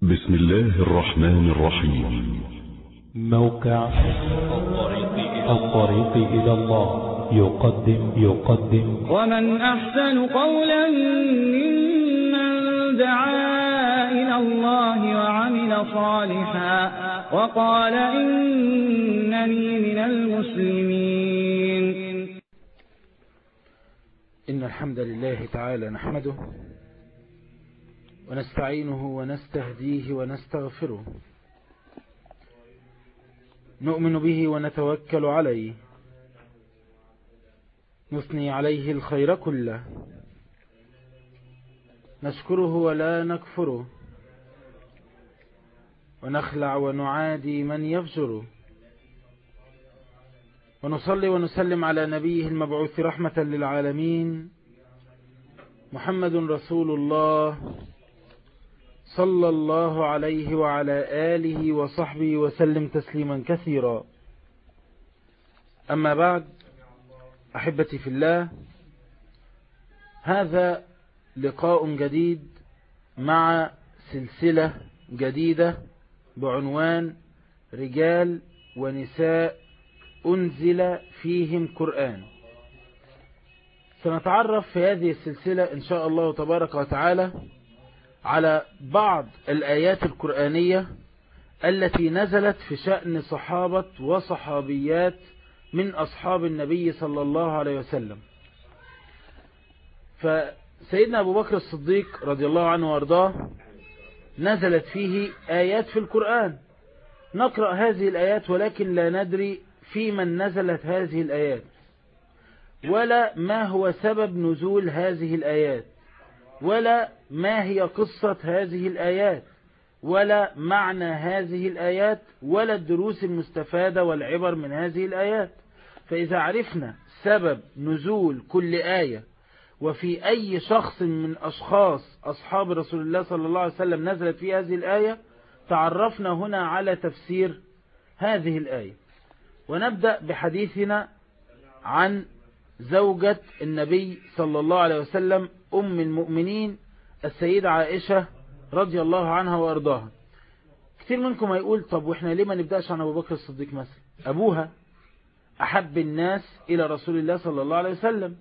بسم الله الرحمن الرحيم موقع الطريق إلى الله يقدم يقدم ومن أحسن قولا ممن دعا إلى الله وعمل صالحا وقال إنني من المسلمين إن الحمد لله تعالى نحمده ونستعينه ونستهديه ونستغفره نؤمن به ونتوكل عليه نثني عليه الخير كله نشكره ولا نكفره ونخلع ونعادي من يفجره ونصلي ونسلم على نبيه المبعوث رحمة للعالمين محمد رسول الله صلى الله عليه وعلى آله وصحبه وسلم تسليما كثيرا أما بعد أحبتي في الله هذا لقاء جديد مع سلسلة جديدة بعنوان رجال ونساء أنزل فيهم قرآن سنتعرف في هذه السلسلة إن شاء الله تبارك وتعالى على بعض الآيات القرآنية التي نزلت في شأن صحابة وصحابيات من أصحاب النبي صلى الله عليه وسلم فسيدنا أبو بكر الصديق رضي الله عنه وارضاه نزلت فيه آيات في القرآن نقرأ هذه الآيات ولكن لا ندري في من نزلت هذه الآيات ولا ما هو سبب نزول هذه الآيات ولا ما هي قصة هذه الآيات ولا معنى هذه الآيات ولا الدروس المستفادة والعبر من هذه الآيات فإذا عرفنا سبب نزول كل آية وفي أي شخص من أشخاص أصحاب رسول الله صلى الله عليه وسلم نزلت في هذه الآية تعرفنا هنا على تفسير هذه الآية ونبدأ بحديثنا عن زوجة النبي صلى الله عليه وسلم أم المؤمنين السيدة عائشة رضي الله عنها وأرضاها كثير منكم هيقول طب وإحنا ليه ما نبدأش عن أبو بكر الصديق مثلا أبوها أحب الناس إلى رسول الله صلى الله عليه وسلم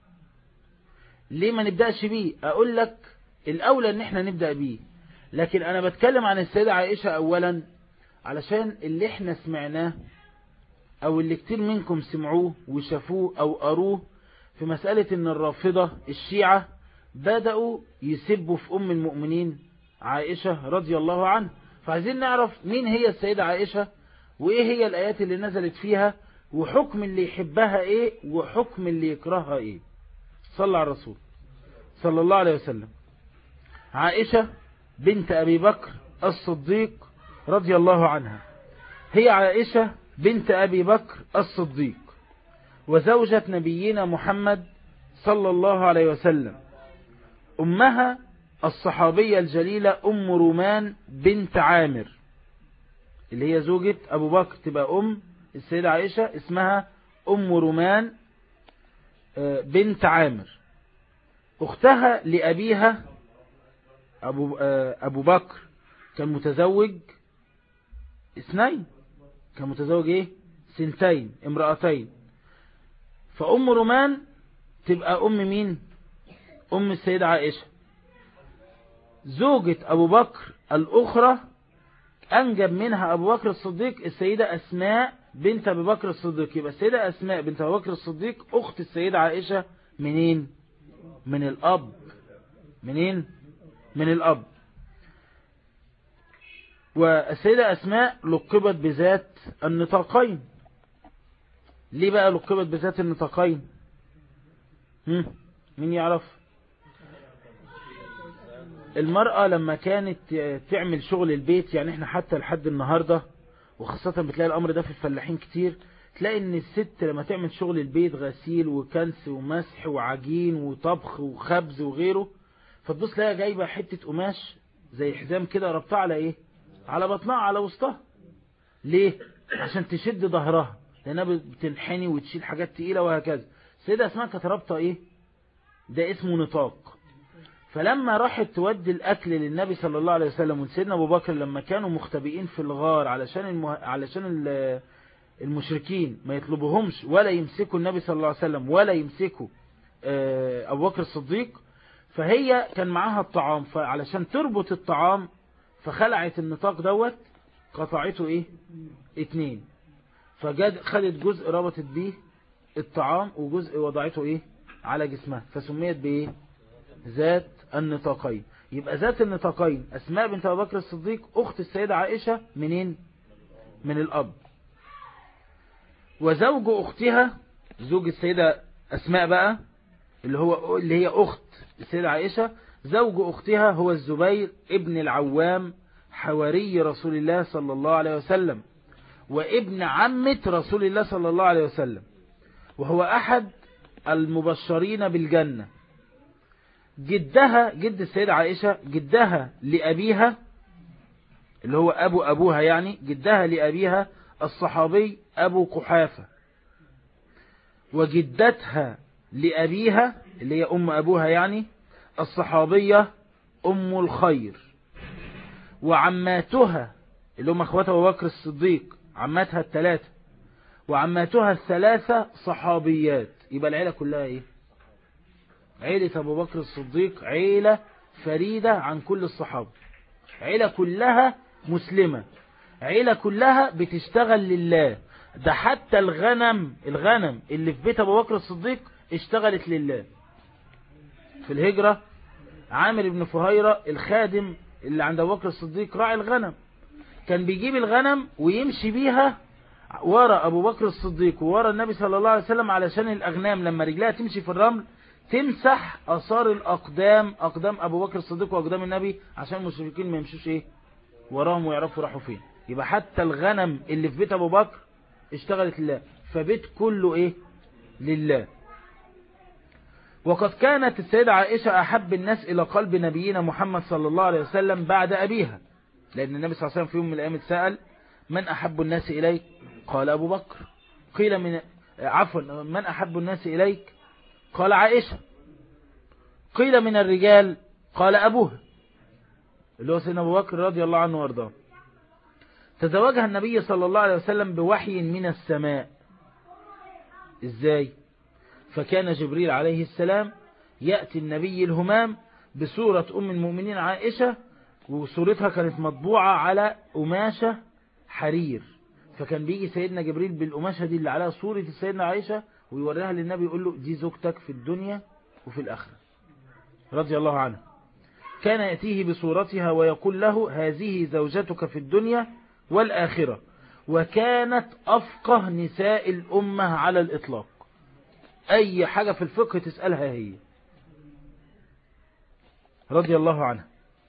ليه ما نبدأش بيه أقول لك الأولى أن احنا نبدأ بيه لكن أنا بتكلم عن السيدة عائشة أولا علشان اللي احنا سمعناه أو اللي كتير منكم سمعوه وشافوه أو قروه في مسألة أن الرافضة الشيعة بدأوا يسبوا في أم المؤمنين عائشة رضي الله عنها فعايزين نعرف مين هي السيدة عائشة وإيه هي الآيات اللي نزلت فيها وحكم اللي يحبها إيه وحكم اللي يكرهها إيه صلى على الرسول صلى الله عليه وسلم عائشة بنت أبي بكر الصديق رضي الله عنها هي عائشة بنت أبي بكر الصديق وزوجة نبينا محمد صلى الله عليه وسلم أمها الصحابية الجليلة أم رومان بنت عامر اللي هي زوجة أبو بكر تبقى أم السيدة عائشة اسمها أم رومان بنت عامر أختها لأبيها أبو, أبو بكر كان متزوج اثنين كان متزوج ايه سنتين امرأتين فأم رومان تبقى أم مين أم السيدة عائشة زوجة أبو بكر الأخرى أنجب منها أبو بكر الصديق السيدة أسماء بنت أبو بكر الصديق يبقى السيدة أسماء بنت أبو بكر الصديق أخت السيدة عائشة منين من الأب منين من الأب والسيدة أسماء لقبت بذات النطاقين ليه بقى لقبت بذات النطاقين مين يعرف المرأة لما كانت تعمل شغل البيت يعني احنا حتى لحد النهاردة وخاصة بتلاقي الأمر ده في الفلاحين كتير تلاقي ان الست لما تعمل شغل البيت غسيل وكنس ومسح وعجين وطبخ وخبز وغيره فتبص تلاقيها جايبة حتة قماش زي حزام كده ربطها على ايه على بطنها على وسطها ليه عشان تشد ظهرها لانها بتنحني وتشيل حاجات تقيلة وهكذا السيدة اسمها كانت رابطة ايه ده اسمه نطاق فلما راحت تودي الأكل للنبي صلى الله عليه وسلم وسيدنا أبو بكر لما كانوا مختبئين في الغار علشان المه... علشان ال... المشركين ما يطلبوهمش ولا يمسكوا النبي صلى الله عليه وسلم ولا يمسكوا أبو بكر الصديق فهي كان معاها الطعام فعلشان تربط الطعام فخلعت النطاق دوت قطعته ايه اتنين فجد خدت جزء ربطت بيه الطعام وجزء وضعته ايه على جسمها فسميت بايه ذات النطاقين يبقى ذات النطاقين اسماء بنت ابو بكر الصديق اخت السيدة عائشة منين من الاب وزوج اختها زوج السيدة اسماء بقى اللي هو اللي هي اخت السيدة عائشة زوج اختها هو الزبير ابن العوام حواري رسول الله صلى الله عليه وسلم وابن عمة رسول الله صلى الله عليه وسلم وهو أحد المبشرين بالجنة جدها جد السيدة عائشة جدها لأبيها اللي هو أبو أبوها يعني جدها لأبيها الصحابي أبو قحافة وجدتها لأبيها اللي هي أم أبوها يعني الصحابية أم الخير وعماتها اللي هم اخواتها ابو بكر الصديق عماتها الثلاثة وعماتها الثلاثة صحابيات يبقى العيلة كلها ايه عيلة ابو بكر الصديق عيلة فريدة عن كل الصحابة عيلة كلها مسلمة عيلة كلها بتشتغل لله ده حتى الغنم الغنم اللي في بيت ابو بكر الصديق اشتغلت لله في الهجرة عامر بن فهيرة الخادم اللي عند ابو بكر الصديق راعي الغنم كان بيجيب الغنم ويمشي بيها ورا ابو بكر الصديق وورا النبي صلى الله عليه وسلم علشان الاغنام لما رجلها تمشي في الرمل تمسح اثار الاقدام اقدام ابو بكر الصديق واقدام النبي عشان المشركين ما يمشوش ايه وراهم ويعرفوا راحوا فين يبقى حتى الغنم اللي في بيت ابو بكر اشتغلت لله فبيت كله ايه لله وقد كانت السيدة عائشة أحب الناس إلى قلب نبينا محمد صلى الله عليه وسلم بعد أبيها لأن النبي صلى الله عليه وسلم في يوم من الأيام اتسأل من أحب الناس إليك قال أبو بكر قيل من عفوا من أحب الناس إليك قال عائشة قيل من الرجال قال أبوها اللي هو سيدنا أبو بكر رضي الله عنه وارضاه تزوجها النبي صلى الله عليه وسلم بوحي من السماء إزاي فكان جبريل عليه السلام يأتي النبي الهمام بصورة أم المؤمنين عائشة وصورتها كانت مطبوعة على قماشة حرير فكان بيجي سيدنا جبريل بالقماشة دي اللي عليها صورة سيدنا عائشة ويوريها للنبي يقول له دي زوجتك في الدنيا وفي الآخرة رضي الله عنه كان يأتيه بصورتها ويقول له هذه زوجتك في الدنيا والآخرة وكانت أفقه نساء الأمة على الإطلاق أي حاجة في الفقه تسألها هي رضي الله عنها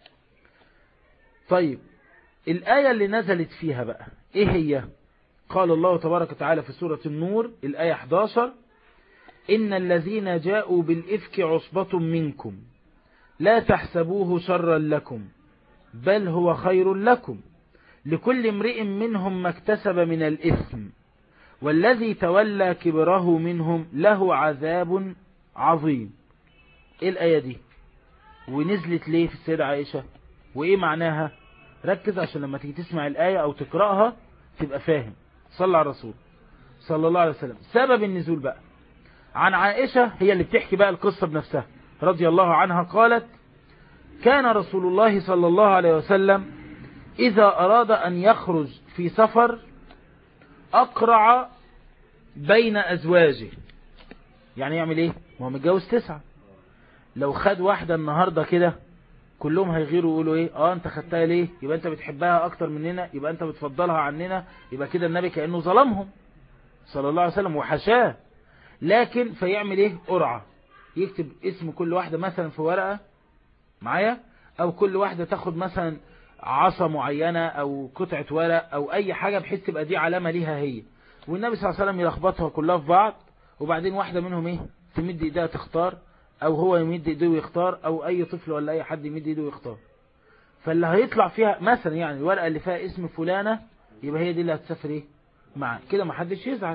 طيب الآية اللي نزلت فيها بقى إيه هي قال الله تبارك وتعالى في سورة النور الآية 11 إن الذين جاءوا بالإفك عصبة منكم لا تحسبوه شرا لكم بل هو خير لكم لكل امرئ منهم ما اكتسب من الإثم والذي تولى كبره منهم له عذاب عظيم ايه الآية دي ونزلت ليه في السيدة عائشة وايه معناها ركز عشان لما تيجي تسمع الآية او تقرأها تبقى فاهم صلى على الرسول صلى الله عليه وسلم سبب النزول بقى عن عائشة هي اللي بتحكي بقى القصة بنفسها رضي الله عنها قالت كان رسول الله صلى الله عليه وسلم إذا أراد أن يخرج في سفر أقرع بين أزواجه يعني يعمل إيه؟ ما هو متجوز تسعة لو خد واحدة النهاردة كده كلهم هيغيروا يقولوا إيه؟ آه أنت خدتها ليه؟ يبقى أنت بتحبها أكتر مننا يبقى أنت بتفضلها عننا يبقى كده النبي كأنه ظلمهم صلى الله عليه وسلم وحشاه لكن فيعمل إيه؟ قرعة يكتب اسم كل واحدة مثلا في ورقة معايا أو كل واحدة تاخد مثلا عصا معينة او قطعة ورق او اي حاجة بحيث تبقى دي علامة ليها هي والنبي صلى الله عليه وسلم يلخبطها كلها في بعض وبعدين واحدة منهم ايه تمد ايديها تختار او هو يمد ايديه ويختار او اي طفل ولا اي حد يمد ايده ويختار فاللي هيطلع فيها مثلا يعني الورقة اللي فيها اسم فلانة يبقى هي دي اللي هتسافر ايه معاه كده ما حدش يزعل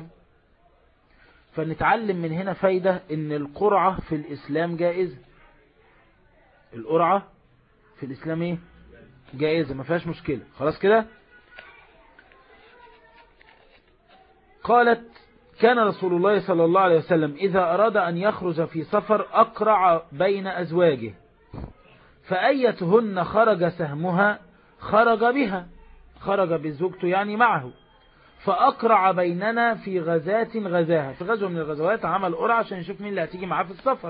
فنتعلم من هنا فايدة ان القرعة في الاسلام جائزة القرعة في الإسلام ايه جائزة ما فيهاش مشكلة خلاص كده قالت كان رسول الله صلى الله عليه وسلم إذا أراد أن يخرج في سفر أقرع بين أزواجه فأيتهن خرج سهمها خرج بها خرج بزوجته يعني معه فأقرع بيننا في غزاة غزاها في غزوة من الغزوات عمل قرعة عشان يشوف مين اللي هتيجي معاه في السفر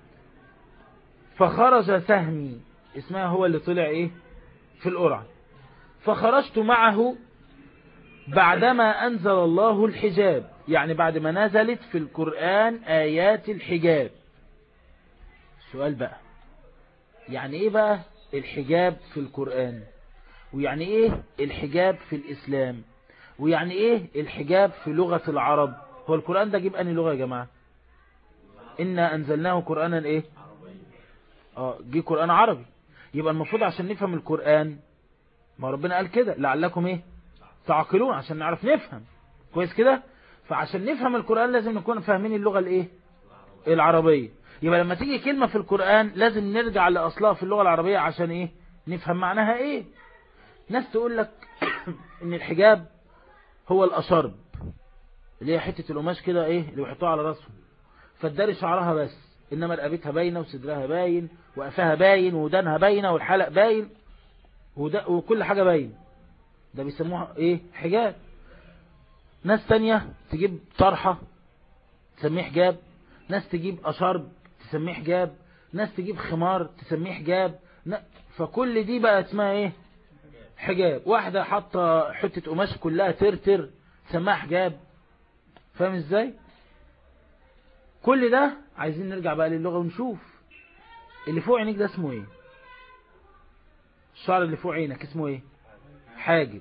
فخرج سهمي اسمها هو اللي طلع ايه في القرعة فخرجت معه بعدما أنزل الله الحجاب يعني بعد ما نزلت في القرآن آيات الحجاب السؤال بقى يعني ايه بقى الحجاب في القرآن ويعني ايه الحجاب في الإسلام ويعني ايه الحجاب في لغة العرب هو القرآن ده جيب أني لغة يا جماعة إنا أنزلناه قرآنا ايه اه جه قرآن عربي يبقى المفروض عشان نفهم القرآن ما ربنا قال كده لعلكم ايه تعقلون عشان نعرف نفهم كويس كده فعشان نفهم القرآن لازم نكون فاهمين اللغة الايه العربية يبقى لما تيجي كلمة في القرآن لازم نرجع لأصلها في اللغة العربية عشان ايه نفهم معناها ايه ناس تقول لك ان الحجاب هو الأشرب اللي هي حتة القماش كده ايه اللي بيحطوها على راسهم فتداري شعرها بس انما رقبتها باينة وصدرها باين وقفاها باين ودانها باينة والحلق باين وكل حاجة باين ده بيسموها ايه حجاب ناس تانية تجيب طرحة تسميه حجاب ناس تجيب أشرب تسميه حجاب ناس تجيب خمار تسميه حجاب فكل دي بقى اسمها ايه حجاب واحدة حاطة حتة قماش كلها ترتر تسميها حجاب فاهم ازاي كل ده عايزين نرجع بقى للغة ونشوف اللي فوق عينيك ده اسمه ايه الشعر اللي فوق عينك اسمه ايه حاجب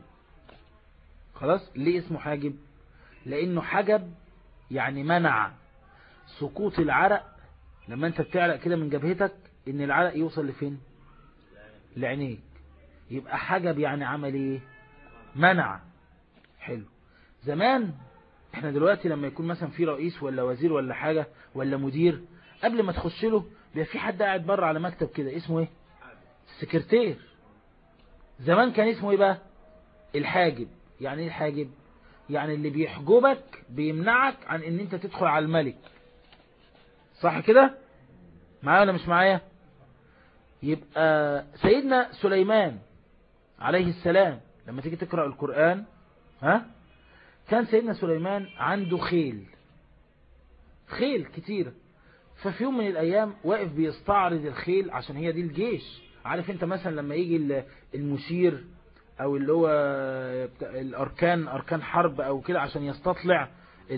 خلاص ليه اسمه حاجب لانه حجب يعني منع سقوط العرق لما انت بتعرق كده من جبهتك ان العرق يوصل لفين لعينيك يبقى حجب يعني عمل ايه منع حلو زمان احنا دلوقتي لما يكون مثلا في رئيس ولا وزير ولا حاجة ولا مدير قبل ما تخش له بيبقى في حد قاعد بره على مكتب كده اسمه ايه السكرتير زمان كان اسمه ايه بقى الحاجب يعني ايه الحاجب يعني اللي بيحجبك بيمنعك عن ان انت تدخل على الملك صح كده معايا ولا مش معايا يبقى سيدنا سليمان عليه السلام لما تيجي تقرأ القرآن ها كان سيدنا سليمان عنده خيل خيل كتيرة ففي يوم من الأيام واقف بيستعرض الخيل عشان هي دي الجيش عارف انت مثلا لما يجي المشير او اللي هو الاركان اركان حرب او كده عشان يستطلع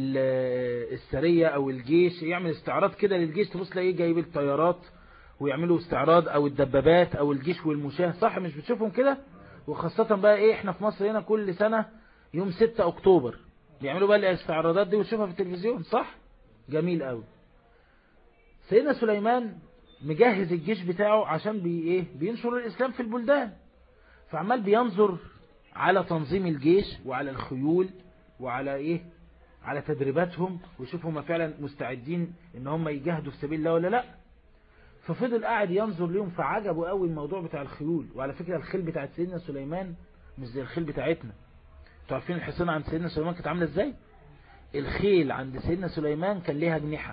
السرية او الجيش يعمل استعراض كده للجيش تبص تلاقيه جايب الطيارات ويعملوا استعراض او الدبابات او الجيش والمشاه صح مش بتشوفهم كده وخاصة بقى ايه احنا في مصر هنا كل سنة يوم 6 اكتوبر بيعملوا بقى الاستعراضات دي وتشوفها في التلفزيون صح جميل قوي سيدنا سليمان مجهز الجيش بتاعه عشان بي ايه بينشر الاسلام في البلدان فعمال بينظر على تنظيم الجيش وعلى الخيول وعلى ايه على تدريباتهم ويشوف هم فعلا مستعدين ان هم يجاهدوا في سبيل الله ولا لا ففضل قاعد ينظر ليهم فعجبه قوي الموضوع بتاع الخيول وعلى فكرة الخيل بتاعت سيدنا سليمان مش زي الخيل بتاعتنا انتوا عارفين الحصانة عند سيدنا سليمان كانت عاملة ازاي الخيل عند سيدنا سليمان كان ليها جنيحة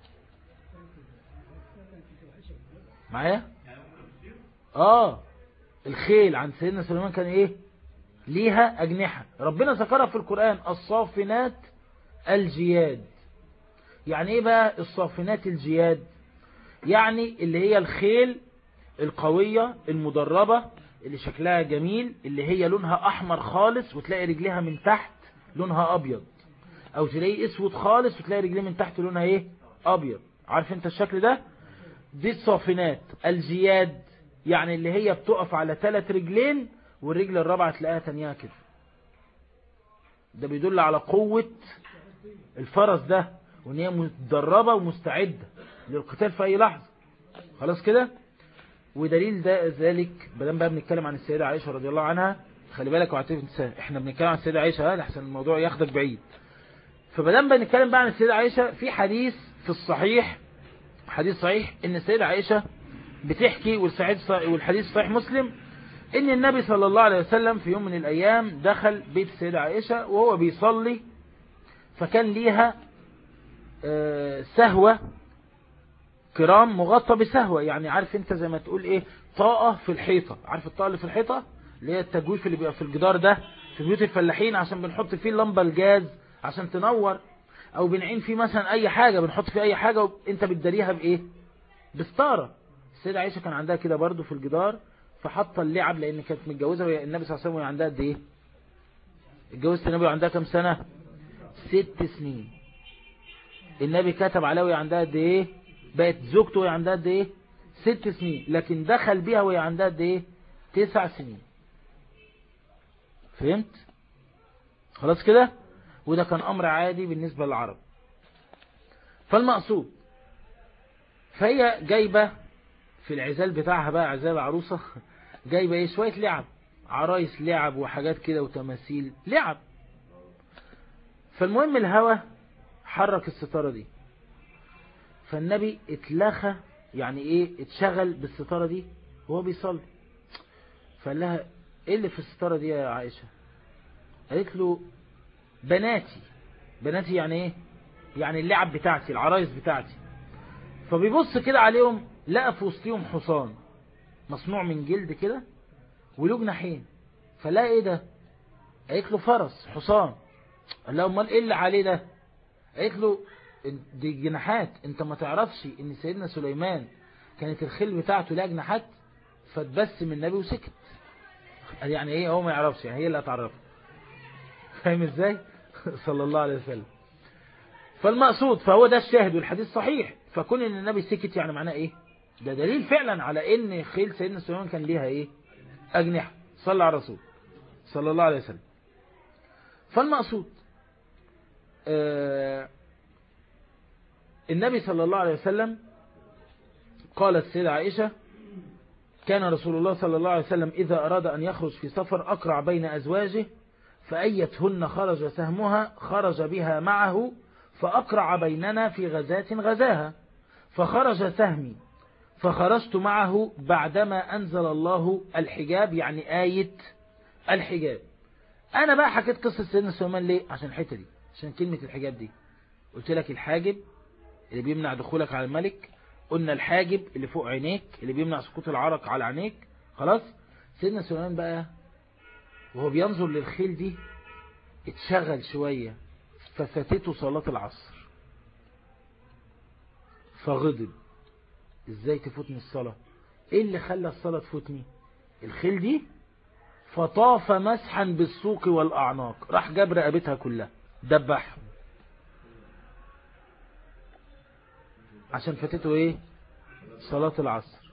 معايا اه الخيل عند سيدنا سليمان كان ايه ليها أجنحة ربنا ذكرها في القرآن الصافنات الجياد يعني ايه بقى الصافنات الجياد يعني اللي هي الخيل القوية المدربة اللي شكلها جميل اللي هي لونها أحمر خالص وتلاقي رجلها من تحت لونها أبيض أو تلاقي أسود خالص وتلاقي رجليه من تحت لونها إيه أبيض عارف أنت الشكل ده دي الصافنات الجياد يعني اللي هي بتقف على ثلاث رجلين والرجل الرابعة تلاقيها تانيها كده ده بيدل على قوة الفرس ده وان هي متدربة ومستعدة للقتال في اي لحظة خلاص كده ودليل ده ذلك بدل بقى بنتكلم عن السيدة عائشة رضي الله عنها خلي بالك وعتيف انسان احنا بنتكلم عن السيدة عائشة لحسن الموضوع ياخدك بعيد فبدل بقى نتكلم بقى عن السيدة عائشة في حديث في الصحيح حديث صحيح ان السيدة عائشة بتحكي والسعيد والحديث صحيح مسلم ان النبي صلى الله عليه وسلم في يوم من الايام دخل بيت السيدة عائشة وهو بيصلي فكان ليها آه، سهوة كرام مغطى بسهوة يعني عارف انت زي ما تقول ايه طاقة في الحيطة عارف الطاقة اللي في الحيطة اللي هي التجويف اللي بيبقى في الجدار ده في بيوت الفلاحين عشان بنحط فيه اللمبة الجاز عشان تنور او بنعين فيه مثلا اي حاجة بنحط فيه اي حاجة وانت بتداريها بايه بستارة السيدة عائشة كان عندها كده برضو في الجدار فحط اللعب لان كانت متجوزة وهي النبي صلى الله عليه وسلم وهي عندها قد ايه اتجوزت النبي وعندها كام سنة ست سنين النبي كتب عليها وهي عندها قد ايه بقت زوجته وهي عندها قد ايه ست سنين لكن دخل بيها وهي عندها قد ايه تسع سنين فهمت خلاص كده وده كان امر عادي بالنسبة للعرب فالمقصود فهي جايبة في العزال بتاعها بقى عزال عروسة جايبة ايه شوية لعب عرايس لعب وحاجات كده وتماثيل لعب فالمهم الهوى حرك الستارة دي فالنبي اتلخى يعني ايه اتشغل بالستارة دي وهو بيصلي فقال لها ايه اللي في الستارة دي يا عائشة قالت له بناتي بناتي يعني ايه يعني اللعب بتاعتي العرايس بتاعتي فبيبص كده عليهم لقى في وسطهم حصان مصنوع من جلد كده وله جناحين فلا ايه ده قالت له فرس حصان قال له امال ايه اللي عليه ده قالت له دي جناحات انت ما تعرفش ان سيدنا سليمان كانت الخيل بتاعته لها جناحات فتبسم النبي وسكت قال يعني ايه هو ما يعرفش يعني هي اللي هتعرفه فاهم ازاي صلى الله عليه وسلم فالمقصود فهو ده الشاهد والحديث صحيح فكون ان النبي سكت يعني معناه ايه ده دليل فعلا على ان خيل سيدنا سليمان كان ليها ايه اجنحه صلى على الرسول صلى الله عليه وسلم فالمقصود آه النبي صلى الله عليه وسلم قالت السيدة عائشة كان رسول الله صلى الله عليه وسلم إذا أراد أن يخرج في سفر أقرع بين أزواجه فأيتهن خرج سهمها خرج بها معه فأقرع بيننا في غزاة غزاها فخرج سهمي فخرجت معه بعدما أنزل الله الحجاب يعني آية الحجاب أنا بقى حكيت قصة سيدنا سليمان ليه عشان الحتة دي عشان كلمة الحجاب دي قلت لك الحاجب اللي بيمنع دخولك على الملك قلنا الحاجب اللي فوق عينيك اللي بيمنع سقوط العرق على عينيك خلاص سيدنا سليمان بقى وهو بينظر للخيل دي اتشغل شوية ففاتته صلاة العصر فغضب ازاي تفوتني الصلاة ايه اللي خلى الصلاة تفوتني الخيل دي فطاف مسحا بالسوق والأعناق راح جاب رقبتها كلها دبحهم عشان فاتته ايه صلاة العصر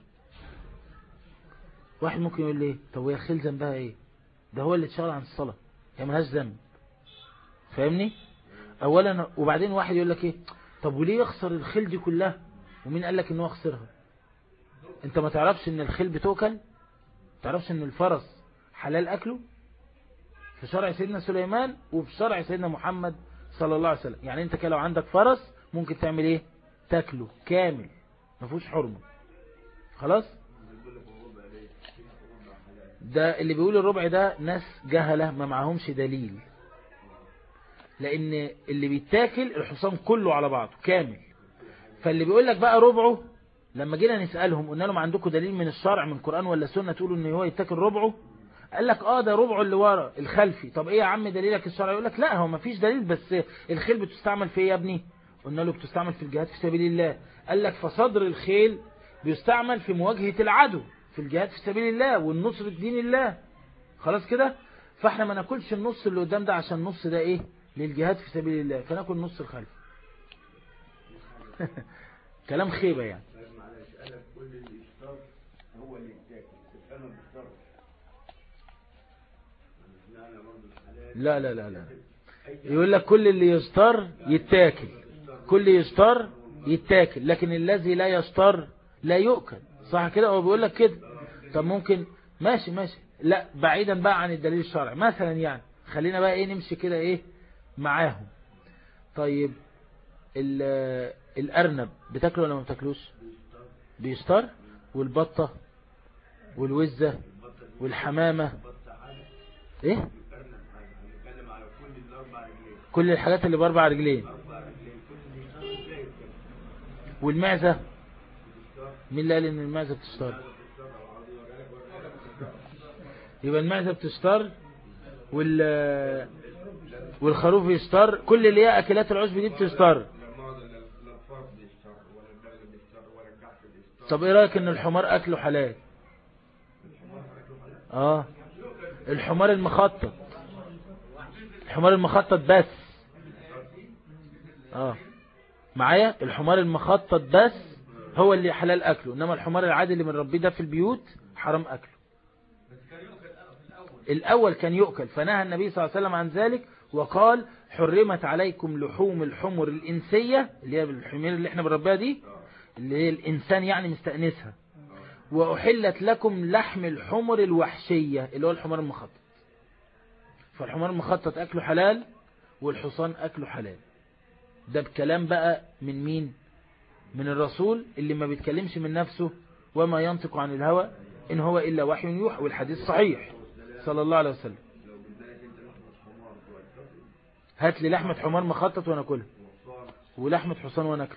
واحد ممكن يقول ليه طب وهي خيل ذنبها ايه ده هو اللي اتشغل عن الصلاة هي ملهاش ذنب فاهمني اولا وبعدين واحد يقول لك ايه طب وليه يخسر الخيل دي كلها ومين قال لك ان هو خسرها انت ما تعرفش ان الخيل بتوكل تعرفش ان الفرس حلال اكله في شرع سيدنا سليمان وفي شرع سيدنا محمد صلى الله عليه وسلم يعني انت كده لو عندك فرس ممكن تعمل ايه تاكله كامل ما فيهوش حرمه خلاص ده اللي بيقول الربع ده ناس جهلة ما معهمش دليل لان اللي بيتاكل الحصان كله على بعضه كامل فاللي بيقول لك بقى ربعه لما جينا نسألهم قلنا لهم عندكم دليل من الشرع من القرآن ولا السنة تقولوا ان هو يتاكل ربعه قال لك اه ده ربعه اللي ورا الخلفي طب ايه يا عم دليلك الشرع يقول لك لا هو ما فيش دليل بس الخيل بتستعمل في ايه يا ابني قلنا له بتستعمل في الجهاد في سبيل الله قال لك فصدر الخيل بيستعمل في مواجهة العدو في الجهاد في سبيل الله والنصر دين الله خلاص كده فاحنا ما ناكلش النص اللي قدام ده عشان النص ده ايه للجهاد في سبيل الله فناكل نص الخلف كلام خيبة يعني لا لا لا لا يقول لك كل اللي يستر يتاكل كل يستر يتاكل لكن الذي لا يستر لا يؤكل صح كده هو بيقول لك كده طب ممكن ماشي ماشي لا بعيدا بقى عن الدليل الشرعي مثلا يعني خلينا بقى ايه نمشي كده ايه معاهم طيب الارنب بتاكله ولا ما بتاكلوش بيستر والبطة والوزة والحمامة ايه كل الحاجات اللي باربع رجلين والمعزة مين اللي قال ان المعزة بتشتر يبقى المعزة بتشتر وال والخروف يشتر كل اللي هي اكلات العشب دي بتشتر طب ايه رايك ان الحمار اكله حلال اه الحمار المخطط الحمار المخطط بس اه معايا الحمار المخطط بس هو اللي حلال اكله انما الحمار العادي اللي بنربيه ده في البيوت حرام اكله الاول كان يؤكل فنهى النبي صلى الله عليه وسلم عن ذلك وقال حرمت عليكم لحوم الحمر الانسية اللي هي الحمير اللي احنا بنربيها دي اللي هي الانسان يعني مستأنسها وأحلت لكم لحم الحمر الوحشية اللي هو الحمار المخطط فالحمار المخطط أكله حلال والحصان أكله حلال ده بكلام بقى من مين من الرسول اللي ما بيتكلمش من نفسه وما ينطق عن الهوى إن هو إلا وحي يوحى والحديث صحيح صلى الله عليه وسلم هات لي لحمة حمار مخطط وناكلها ولحمة حصان وناكله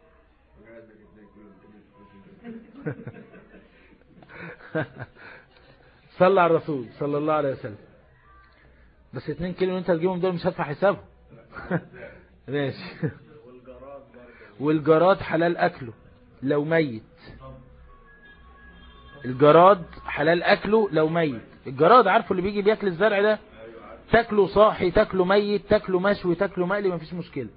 صلى على الرسول صلى الله عليه وسلم بس 2 كيلو انت تجيبهم دول مش هدفع حسابهم ماشي والجراد حلال اكله لو ميت الجراد حلال اكله لو ميت الجراد عارفه اللي بيجي بياكل الزرع ده تاكله صاحي تاكله ميت تاكله مشوي تاكله مقلي مفيش مشكله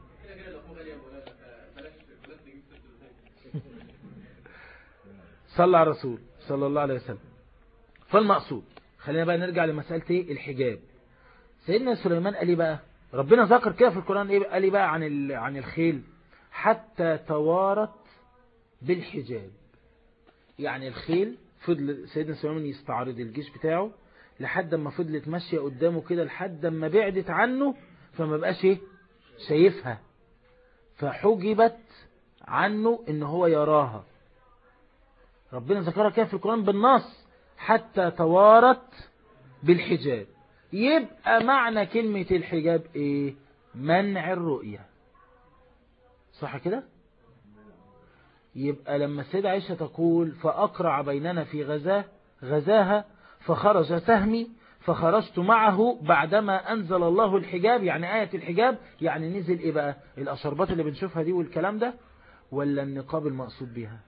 صلى على الرسول صلى الله عليه وسلم فالمقصود خلينا بقى نرجع لمسألة ايه الحجاب سيدنا سليمان قال لي بقى ربنا ذكر كده في القرآن ايه قال لي بقى عن عن الخيل حتى توارت بالحجاب يعني الخيل فضل سيدنا سليمان يستعرض الجيش بتاعه لحد ما فضلت ماشية قدامه كده لحد ما بعدت عنه فما بقاش ايه شايفها فحجبت عنه ان هو يراها ربنا ذكرها كده في القرآن بالنص حتى توارت بالحجاب يبقى معنى كلمة الحجاب ايه منع الرؤية صح كده يبقى لما السيدة عائشة تقول فأقرع بيننا في غزاه غزاها فخرج سهمي فخرجت معه بعدما أنزل الله الحجاب يعني آية الحجاب يعني نزل إيه بقى الأشربات اللي بنشوفها دي والكلام ده ولا النقاب المقصود بها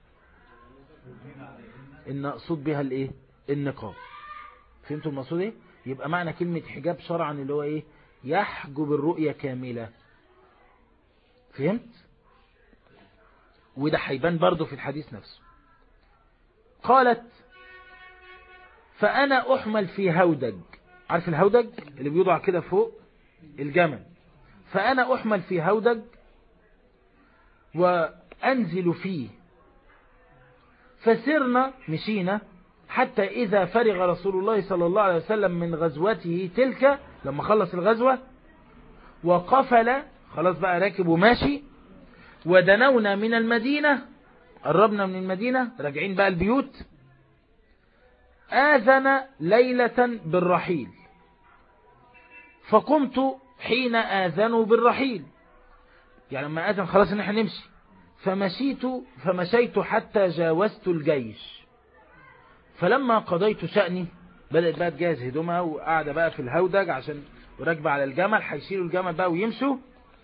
المقصود بها الايه النقاب فهمتوا المقصود ايه يبقى معنى كلمة حجاب شرعا اللي هو ايه يحجب الرؤية كاملة فهمت وده هيبان برضه في الحديث نفسه قالت فأنا أحمل في هودج عارف الهودج اللي بيوضع كده فوق الجمل فأنا أحمل في هودج وأنزل فيه فسرنا مشينا حتى إذا فرغ رسول الله صلى الله عليه وسلم من غزوته تلك لما خلص الغزوة وقفل خلاص بقى راكب وماشي ودنونا من المدينة قربنا من المدينة راجعين بقى البيوت آذن ليلة بالرحيل فقمت حين آذنوا بالرحيل يعني لما آذن خلاص ان احنا نمشي فمشيت فمشيت حتى جاوزت الجيش فلما قضيت شأني بدأت بقى تجهز هدومها وقاعدة بقى في الهودج عشان وراكبة على الجمل هيشيلوا الجمل بقى ويمشوا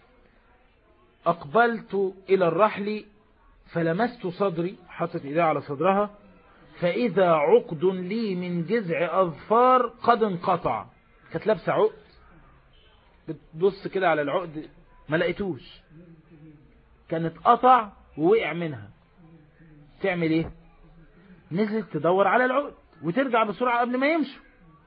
أقبلت إلى الرحل فلمست صدري حطت إيدي على صدرها فإذا عقد لي من جذع أظفار قد انقطع كانت لابسة عقد بتبص كده على العقد ما لقيتوش كانت قطع ووقع منها تعمل ايه نزلت تدور على العقد وترجع بسرعة قبل ما يمشوا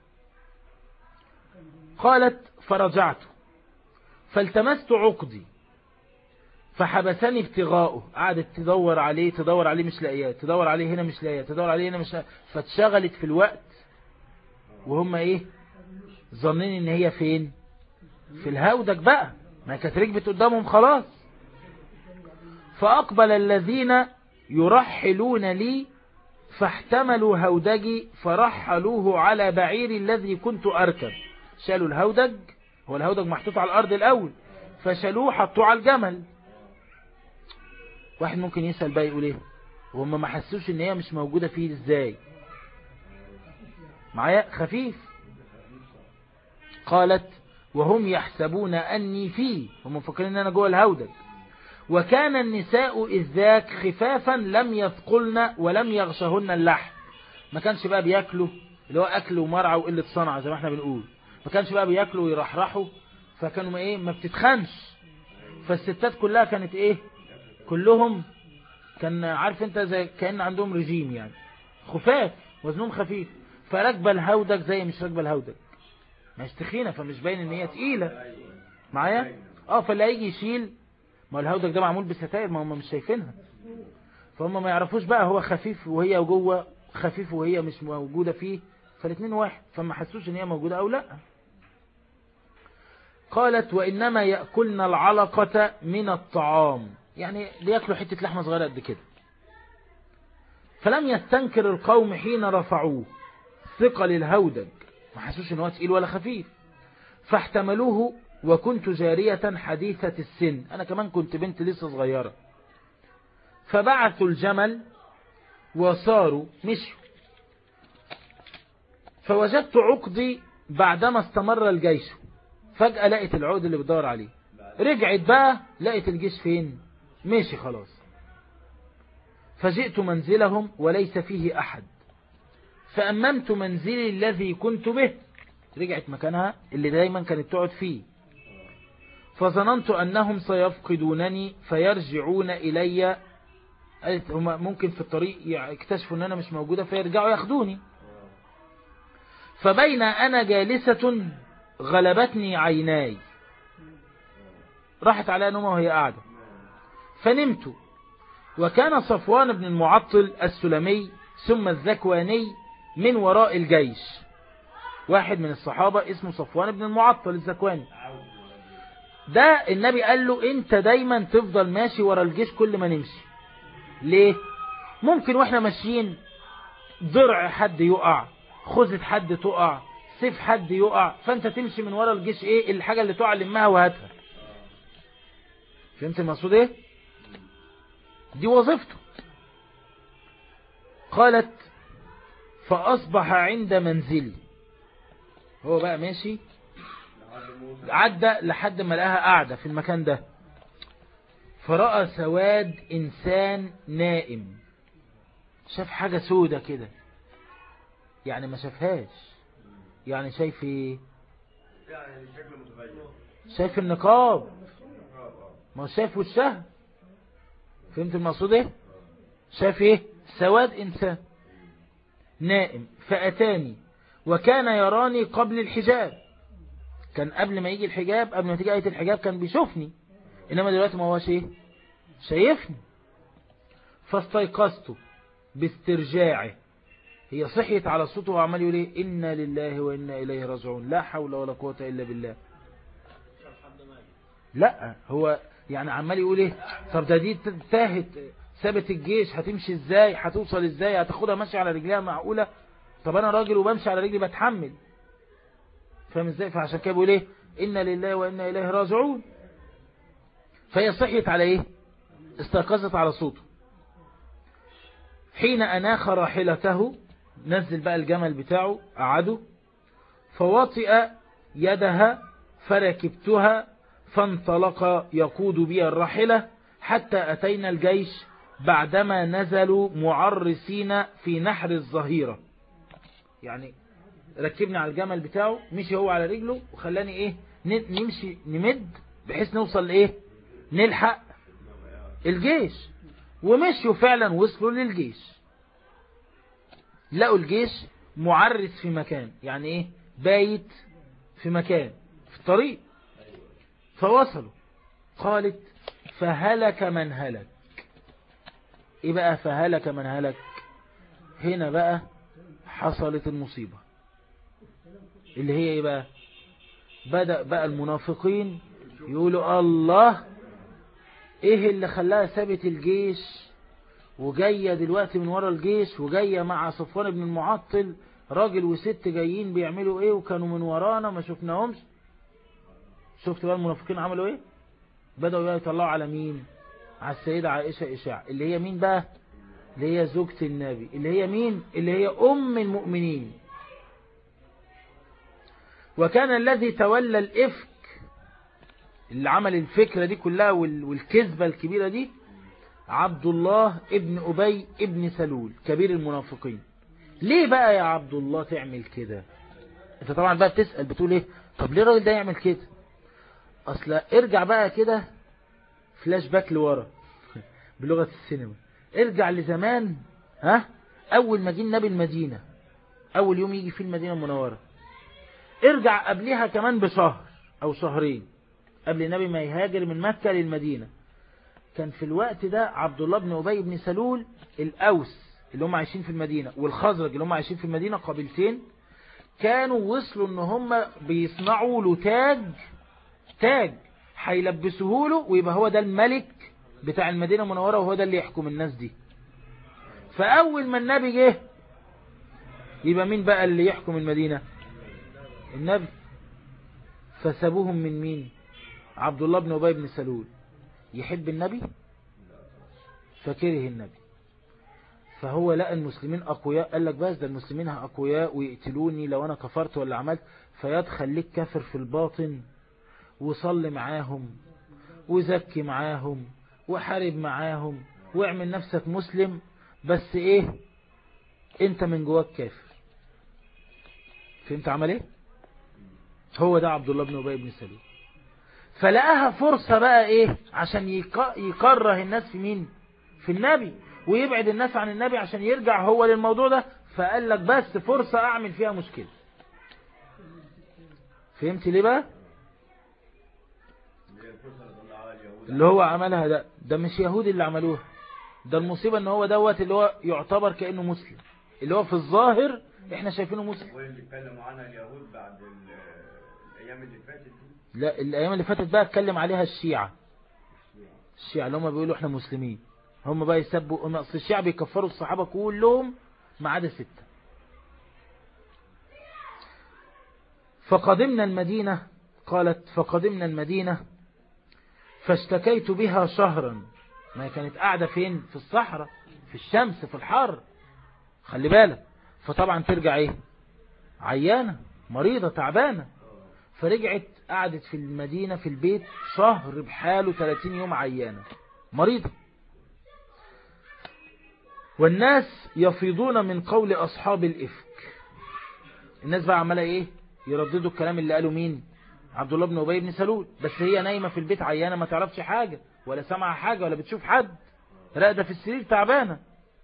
قالت فرجعت فالتمست عقدي فحبسني ابتغاؤه قعدت تدور عليه تدور عليه مش لاقياه تدور عليه هنا مش لاقياه تدور عليه هنا مش لاقياه فاتشغلت في الوقت وهم ايه ظنين ان هي فين في الهودج بقى ما كانت ركبت قدامهم خلاص فأقبل الذين يرحلون لي فاحتملوا هودجي فرحلوه على بعيري الذي كنت أركب شالوا الهودج هو الهودج محطوط على الأرض الأول فشالوه حطوه على الجمل واحد ممكن يسأل بقى يقول ايه وهم ما حسوش ان هي مش موجودة فيه ازاي معايا خفيف قالت وهم يحسبون أني فيه هم مفكرين ان انا جوه الهودج وكان النساء إذ ذاك خفافا لم يثقلن ولم يغشهن اللحم ما كانش بقى بياكلوا اللي هو أكل ومرعى وقلة صنعة زي ما احنا بنقول ما كانش بقى بياكلوا ويرحرحوا فكانوا ما ايه ما بتتخنش فالستات كلها كانت ايه كلهم كان عارف انت زي كأن عندهم رجيم يعني خفاف وزنهم خفيف فركبة الهودج زي مش راكبه الهودج مش تخينة فمش باين ان هي تقيلة معايا اه فاللي هيجي يشيل ما الهودج ده معمول بستائر ما هم مش شايفينها فهم ما يعرفوش بقى هو خفيف وهي جوه خفيف وهي مش موجودة فيه فالاثنين واحد فما حسوش ان هي موجودة او لا قالت وإنما يأكلن العلقة من الطعام يعني ليأكلوا حتة لحمة صغيرة قد كده فلم يستنكر القوم حين رفعوه ثقل الهودج ما حسوش ان هو تقيل ولا خفيف فاحتملوه وكنت جارية حديثة السن أنا كمان كنت بنت لسه صغيرة فبعثوا الجمل وصاروا مشوا فوجدت عقدي بعدما استمر الجيش فجأة لقيت العقد اللي بدور عليه رجعت بقى لقيت الجيش فين ماشي خلاص فجئت منزلهم وليس فيه أحد فأممت منزلي الذي كنت به رجعت مكانها اللي دايما كانت تقعد فيه فظننت أنهم سيفقدونني فيرجعون إلي قالت هم ممكن في الطريق يكتشفوا أن أنا مش موجودة فيرجعوا ياخدوني فبين أنا جالسة غلبتني عيناي راحت على نومة وهي قاعدة فنمت وكان صفوان بن المعطل السلمي ثم الذكواني من وراء الجيش واحد من الصحابة اسمه صفوان بن المعطل الذكواني ده النبي قال له انت دايما تفضل ماشي ورا الجيش كل ما نمشي ليه ممكن واحنا ماشيين ضرع حد يقع خزة حد تقع سيف حد يقع فانت تمشي من ورا الجيش ايه الحاجة اللي تقع لمها وهاتها فهمت المقصود ايه دي وظيفته قالت فأصبح عند منزلي هو بقى ماشي عدى لحد ما لقاها قاعدة في المكان ده فرأى سواد إنسان نائم شاف حاجة سودة كده يعني ما شافهاش يعني شايف ايه شايف النقاب ما هو شايف وشها فهمت المقصود ايه شايف ايه سواد انسان نائم فأتاني وكان يراني قبل الحجاب كان قبل ما يجي الحجاب قبل ما تيجي آية الحجاب كان بيشوفني إنما دلوقتي ما هوش ايه شايفني فاستيقظت باسترجاعه هي صحيت على صوته وعمال يقول ايه إنا لله وإنا إليه راجعون لا حول ولا قوة إلا بالله لا هو يعني عمال يقول ايه طب ده دي تاهت سابت الجيش هتمشي ازاي هتوصل ازاي هتاخدها ماشي على رجليها معقولة طب انا راجل وبمشي على رجلي بتحمل فاهم ازاي فعشان كده بيقول ايه إنا لله وإنا إليه راجعون فهي صحيت على ايه استيقظت على صوته حين أناخ راحلته نزل بقى الجمل بتاعه قعده فوطئ يدها فركبتها فانطلق يقود بي الراحلة حتى أتينا الجيش بعدما نزلوا معرسين في نحر الظهيرة يعني ركبني على الجمل بتاعه مشي هو على رجله وخلاني ايه نمشي نمد بحيث نوصل لايه نلحق الجيش ومشيوا فعلا وصلوا للجيش لقوا الجيش معرس في مكان يعني ايه بايت في مكان في الطريق فوصلوا قالت فهلك من هلك ايه بقى فهلك من هلك هنا بقى حصلت المصيبة اللي هي ايه بقى بدأ بقى المنافقين يقولوا الله ايه اللي خلاها سابت الجيش وجاية دلوقتي من ورا الجيش وجاية مع صفوان بن المعطل راجل وست جايين بيعملوا ايه وكانوا من ورانا ما شفناهمش شفت بقى المنافقين عملوا ايه بدأوا بقى يطلعوا على مين على السيدة عائشة إشاع اللي هي مين بقى اللي هي زوجة النبي اللي هي مين اللي هي أم المؤمنين وكان الذي تولى الإفك اللي عمل الفكرة دي كلها والكذبة الكبيرة دي عبد الله ابن أبي ابن سلول كبير المنافقين ليه بقى يا عبد الله تعمل كده انت طبعا بقى بتسأل بتقول ايه طب ليه الراجل ده يعمل كده اصل ارجع بقى كده فلاش باك لورا بلغة السينما ارجع لزمان ها اول ما جه النبي المدينة اول يوم يجي في المدينة المنورة ارجع قبلها كمان بشهر او شهرين قبل النبي ما يهاجر من مكة للمدينة كان في الوقت ده عبد الله بن أبي بن سلول الأوس اللي هم عايشين في المدينة والخزرج اللي هم عايشين في المدينة قبيلتين كانوا وصلوا ان هم بيصنعوا له تاج تاج هيلبسوه له ويبقى هو ده الملك بتاع المدينة المنورة وهو ده اللي يحكم الناس دي فأول ما النبي جه يبقى مين بقى اللي يحكم المدينة النبي فسابوهم من مين عبد الله بن أبي بن سلول يحب النبي فكره النبي فهو لقى المسلمين أقوياء قال لك بس ده المسلمين أقوياء ويقتلوني لو أنا كفرت ولا عملت فيدخل لك كافر في الباطن وصل معاهم وزكي معاهم وحارب معاهم واعمل نفسك مسلم بس ايه انت من جواك كافر فهمت عمل ايه هو ده عبد الله بن أبي بن سلول فلقاها فرصة بقى ايه عشان يكره الناس في مين في النبي ويبعد الناس عن النبي عشان يرجع هو للموضوع ده فقال لك بس فرصة اعمل فيها مشكلة فهمت ليه بقى اللي هو عملها ده ده مش يهودي اللي عملوها ده المصيبة ان هو دوت اللي هو يعتبر كأنه مسلم اللي هو في الظاهر احنا شايفينه مسلم واللي اتكلموا عنها اليهود بعد الايام اللي فاتت لا الايام اللي فاتت بقى اتكلم عليها الشيعة الشيعة اللي هم بيقولوا احنا مسلمين هم بقى يسبوا اصل الشيعة بيكفروا الصحابة كلهم ما عدا ستة فقدمنا المدينة قالت فقدمنا المدينة فاشتكيت بها شهرا ما هي كانت قاعدة فين في الصحراء في الشمس في الحر خلي بالك فطبعا ترجع ايه عيانة مريضة تعبانة فرجعت قعدت في المدينة في البيت شهر بحاله 30 يوم عيانة مريضة والناس يفيضون من قول أصحاب الإفك الناس بقى عمالة إيه يرددوا الكلام اللي قالوا مين عبد الله بن أبي بن سلول بس هي نايمة في البيت عيانة ما تعرفش حاجة ولا سمع حاجة ولا بتشوف حد راقدة في السرير تعبانة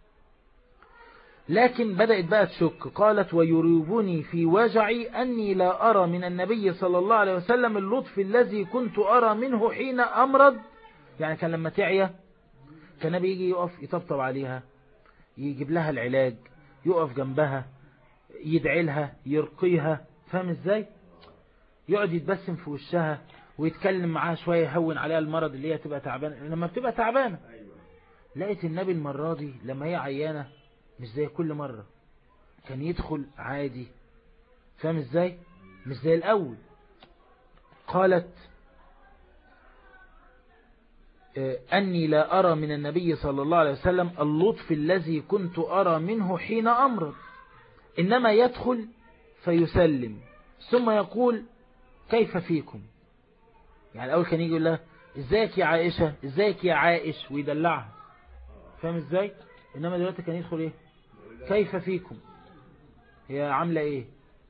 لكن بدأت بقى تشك قالت ويريبني في وجعي أني لا أرى من النبي صلى الله عليه وسلم اللطف الذي كنت أرى منه حين أمرض يعني كان لما تعيا كان النبي يجي يقف يطبطب عليها يجيب لها العلاج يقف جنبها يدعي لها يرقيها فاهم ازاي يقعد يتبسم في وشها ويتكلم معاها شوية يهون عليها المرض اللي هي تبقى تعبانة لما بتبقى تعبانة لقيت النبي المرة دي لما هي عيانة مش زي كل مرة كان يدخل عادي فاهم ازاي مش زي الأول قالت أني لا أرى من النبي صلى الله عليه وسلم اللطف الذي كنت أرى منه حين أمرض إنما يدخل فيسلم ثم يقول كيف فيكم يعني الأول كان يجي يقول لها ازيك يا عائشة ازيك يا عائش ويدلعها فاهم ازاي إنما دلوقتي كان يدخل ايه كيف فيكم هي عاملة ايه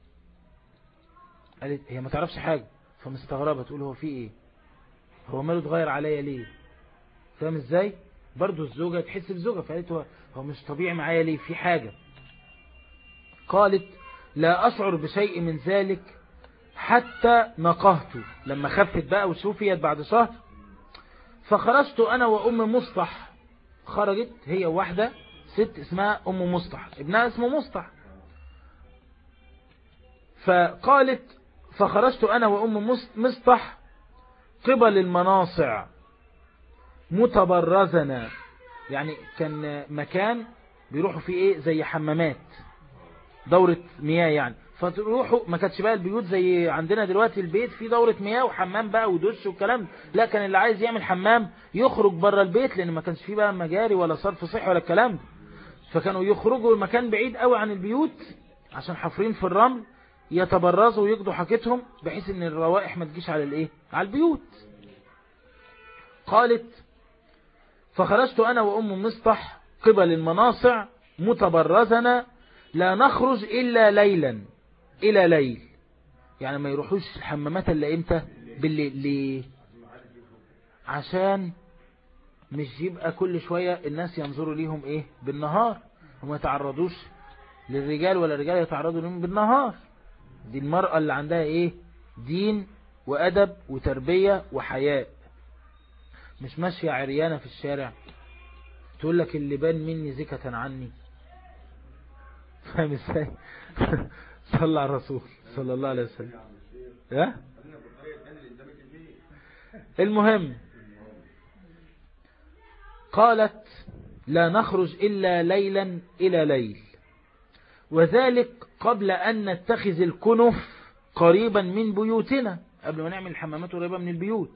قالت هي ما تعرفش حاجة فمستغربة تقول هو في ايه هو ماله اتغير عليا ليه فاهم ازاي برضو الزوجة تحس بزوجة فقالت هو, هو مش طبيعي معايا ليه في حاجة قالت لا أشعر بشيء من ذلك حتى نقهت لما خفت بقى وشوفيت بعد شهر فخرجت أنا وأم مصطح خرجت هي واحدة ست اسمها أم مصطح ابنها اسمه مصطح فقالت فخرجت أنا وأم مصطح قبل المناصع متبرزنا يعني كان مكان بيروحوا فيه ايه زي حمامات دورة مياه يعني فتروحوا ما كانتش بقى البيوت زي عندنا دلوقتي البيت فيه دورة مياه وحمام بقى ودش والكلام ده. لا كان اللي عايز يعمل حمام يخرج بره البيت لان ما كانش فيه بقى مجاري ولا صرف صحي ولا الكلام ده فكانوا يخرجوا المكان بعيد قوي عن البيوت عشان حفرين في الرمل يتبرزوا ويقضوا حاجتهم بحيث ان الروائح ما تجيش على الايه على البيوت قالت فخرجت انا وام مصطح قبل المناصع متبرزنا لا نخرج الا ليلا الى ليل يعني ما يروحوش الحمامات الا امتى بالليل ليه عشان مش يبقى كل شوية الناس ينظروا ليهم ايه بالنهار وما يتعرضوش للرجال ولا الرجال يتعرضوا لهم بالنهار دي المرأة اللي عندها ايه دين وأدب وتربية وحياء مش ماشية عريانة في الشارع تقول لك اللي بان مني زكة عني فاهم ازاي صلى على الرسول صلى الله عليه وسلم ها المهم قالت لا نخرج إلا ليلا إلى ليل وذلك قبل أن نتخذ الكنف قريبا من بيوتنا قبل ما نعمل الحمامات قريبة من البيوت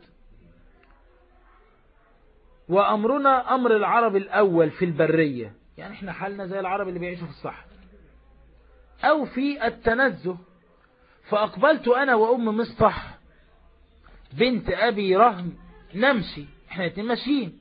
وأمرنا أمر العرب الأول في البرية يعني احنا حالنا زي العرب اللي بيعيشوا في الصحراء أو في التنزه فأقبلت أنا وأم مصطح بنت أبي رهم نمشي احنا اتنين ماشيين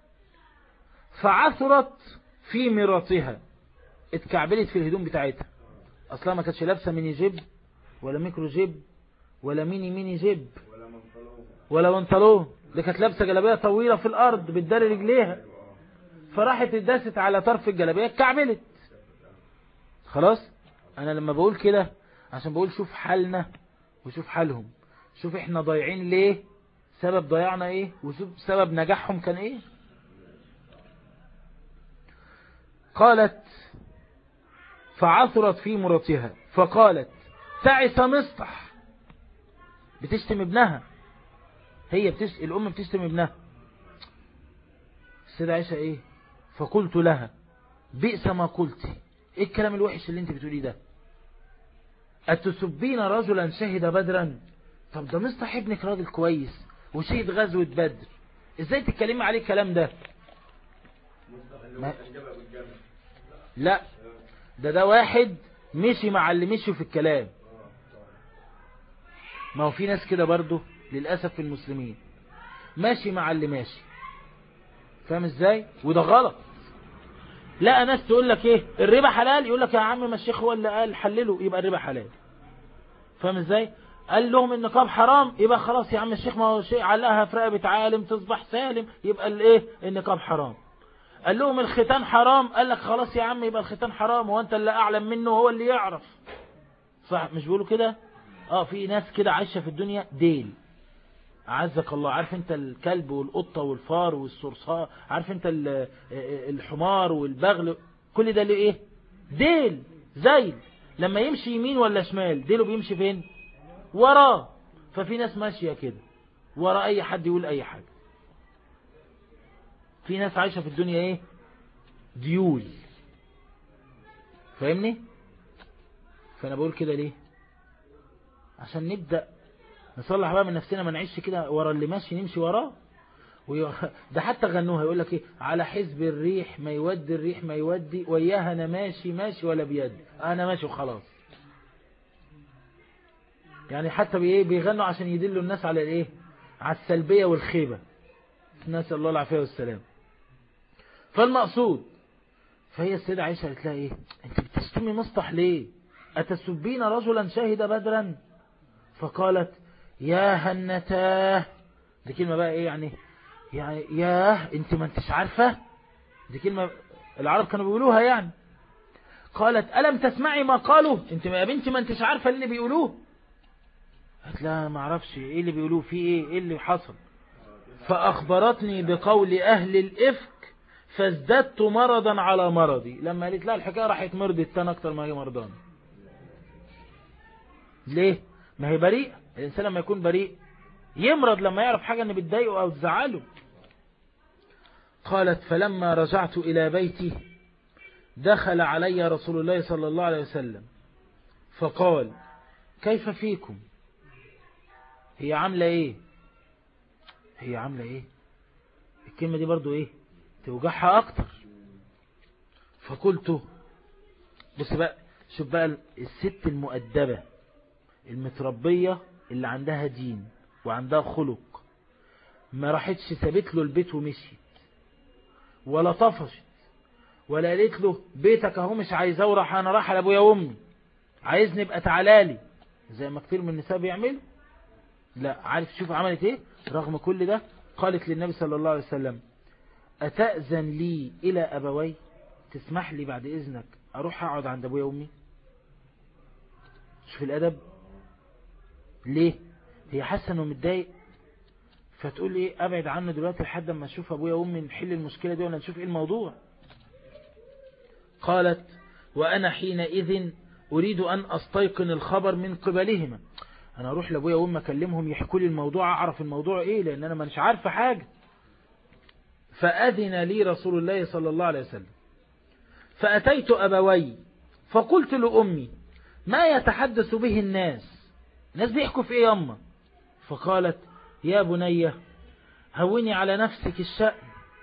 فعثرت في مراتها اتكعبلت في الهدوم بتاعتها اصلا ما كانتش لابسه ميني جيب ولا ميكرو جيب ولا ميني ميني جيب ولا بنطلون دي كانت لابسه جلابيه طويله في الارض بتداري رجليها فراحت اتداست على طرف الجلابيه اتكعبلت خلاص انا لما بقول كده عشان بقول شوف حالنا وشوف حالهم شوف احنا ضايعين ليه سبب ضياعنا ايه وشوف سبب نجاحهم كان ايه قالت فعثرت في مراتها فقالت تعس مصطح بتشتم ابنها هي بتشت... الأم بتشتم ابنها السيدة عائشة ايه فقلت لها بئس ما قلت ايه الكلام الوحش اللي انت بتقوليه ده أتسبين رجلا شهد بدرا طب ده مصطح ابنك راجل كويس وشهد غزوة بدر ازاي تتكلمي عليه الكلام ده ما... لا ده ده واحد مشي مع اللي مشوا في الكلام ما هو في ناس كده برضو للأسف في المسلمين ماشي مع اللي ماشي فاهم ازاي وده غلط لا ناس تقول لك ايه الربا حلال يقول لك يا عم ما الشيخ هو اللي قال حلله يبقى الربا حلال فاهم ازاي قال لهم النقاب حرام يبقى خلاص يا عم الشيخ ما هو شيء علقها في رقبه عالم تصبح سالم يبقى الايه النقاب حرام قال لهم الختان حرام قال لك خلاص يا عم يبقى الختان حرام وانت اللي اعلم منه هو اللي يعرف صح مش بيقولوا كده اه في ناس كده عايشه في الدنيا ديل عزك الله عارف انت الكلب والقطه والفار والصرصار عارف انت الحمار والبغل كل ده اللي ايه ديل زيل لما يمشي يمين ولا شمال ديله بيمشي فين وراه ففي ناس ماشيه كده ورا اي حد يقول اي حاجه في ناس عايشة في الدنيا ايه ديول فاهمني فانا بقول كده ليه عشان نبدأ نصلح بقى من نفسنا ما نعيش كده ورا اللي ماشي نمشي وراه وي... ده حتى غنوها يقول لك ايه على حزب الريح ما يودي الريح ما يودي وياها انا ماشي ماشي ولا بيدي انا ماشي وخلاص يعني حتى بي... بيغنوا عشان يدلوا الناس على الايه على السلبية والخيبة نسأل الله العافية والسلام فالمقصود فهي السيدة عائشة قالت لها ايه انت بتشتمي مصطح ليه اتسبين رجلا شهد بدرا فقالت يا هنتاه دي كلمة بقى ايه يعني يعني ياه انت ما انتش عارفة دي كلمة العرب كانوا بيقولوها يعني قالت ألم تسمعي ما قالوا انت يا بنتي ما انتش عارفة اللي بيقولوه قالت لا ما اعرفش ايه اللي بيقولوه في ايه ايه اللي حصل فأخبرتني بقول أهل الإفك فازددت مرضا على مرضي لما قالت لا الحكاية راحت مرضت تاني أكتر ما هي مرضان ليه؟ ما هي بريء الإنسان لما يكون بريء يمرض لما يعرف حاجة أن بتضايقه أو تزعله قالت فلما رجعت إلى بيتي دخل علي رسول الله صلى الله عليه وسلم فقال كيف فيكم هي عاملة ايه هي عاملة ايه الكلمة دي برضو ايه توجعها اكتر فقلت بص بقى شوف بقى الست المؤدبة المتربية اللي عندها دين وعندها خلق ما راحتش سابت له البيت ومشيت ولا طفشت ولا قالت له بيتك اهو مش عايزاه وراح انا راح لابويا وامي عايزني ابقى تعالالي زي ما كتير من النساء بيعملوا لا عارف شوف عملت ايه رغم كل ده قالت للنبي صلى الله عليه وسلم أتأذن لي إلى أبوي تسمح لي بعد إذنك أروح أقعد عند أبويا وأمي شوف الأدب ليه هي حاسة أنه متضايق فتقول إيه أبعد عنه دلوقتي لحد ما أشوف أبويا وأمي نحل المشكلة دي ولا نشوف إيه الموضوع قالت وأنا حينئذ أريد أن أستيقن الخبر من قبلهما أنا أروح لأبويا وأمي أكلمهم يحكوا لي الموضوع أعرف الموضوع إيه لأن أنا مش عارفة حاجة فأذن لي رسول الله صلى الله عليه وسلم فأتيت أبوي فقلت لأمي ما يتحدث به الناس الناس بيحكوا في إيه يما فقالت يا بني هوني على نفسك الشأن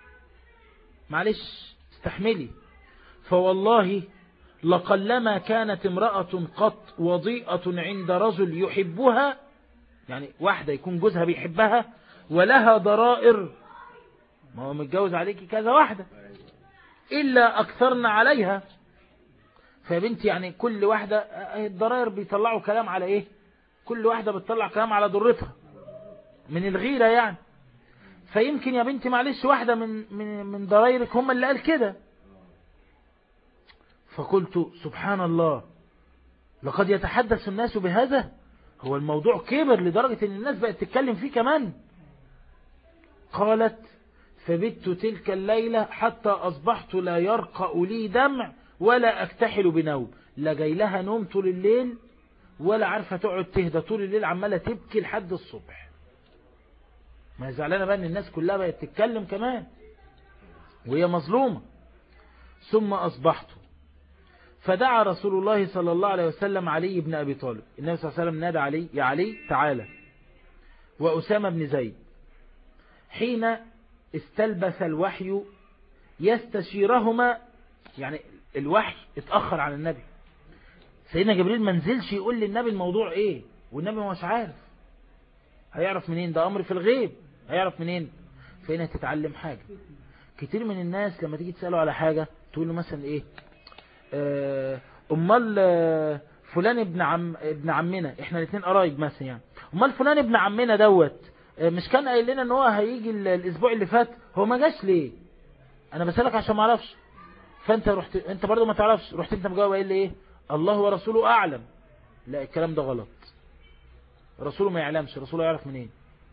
معلش استحملي فوالله لقلما كانت امرأة قط وضيئة عند رجل يحبها يعني واحدة يكون جوزها بيحبها ولها ضرائر ما هو متجوز عليكي كذا واحدة إلا أكثرنا عليها فيا بنتي يعني كل واحدة الضرائر بيطلعوا كلام على إيه كل واحدة بتطلع كلام على ضرتها من الغيرة يعني فيمكن يا بنتي معلش واحدة من من من ضرائرك هم اللي قال كده فقلت سبحان الله لقد يتحدث الناس بهذا هو الموضوع كبر لدرجة ان الناس بقت تتكلم فيه كمان قالت فبت تلك الليلة حتى أصبحت لا يرقى لي دمع ولا أكتحل بنوم لا جاي لها نوم طول الليل ولا عارفة تقعد تهدى طول الليل عمالة تبكي لحد الصبح ما هي زعلانة بقى ان الناس كلها بقت تتكلم كمان وهي مظلومة ثم أصبحت فدعا رسول الله صلى الله عليه وسلم علي بن أبي طالب النبي صلى الله عليه وسلم نادى علي يا علي تعالى وأسامة بن زيد حين استلبس الوحي يستشيرهما يعني الوحي اتأخر عن النبي سيدنا جبريل ما نزلش يقول للنبي الموضوع ايه والنبي مش عارف هيعرف منين ده أمر في الغيب هيعرف منين فهنا تتعلم حاجة كتير من الناس لما تيجي تسأله على حاجة تقول له مثلا ايه امال فلان ابن عم ابن عمنا احنا الاثنين قرايب مثلا يعني امال فلان ابن عمنا دوت مش كان قايل لنا ان هو هيجي الاسبوع اللي فات هو ما جاش ليه انا بسالك عشان ما اعرفش فانت رحت انت برضه ما تعرفش رحت انت مجاوب قايل لي ايه الله ورسوله اعلم لا الكلام ده غلط رسوله ما يعلمش رسوله يعرف منين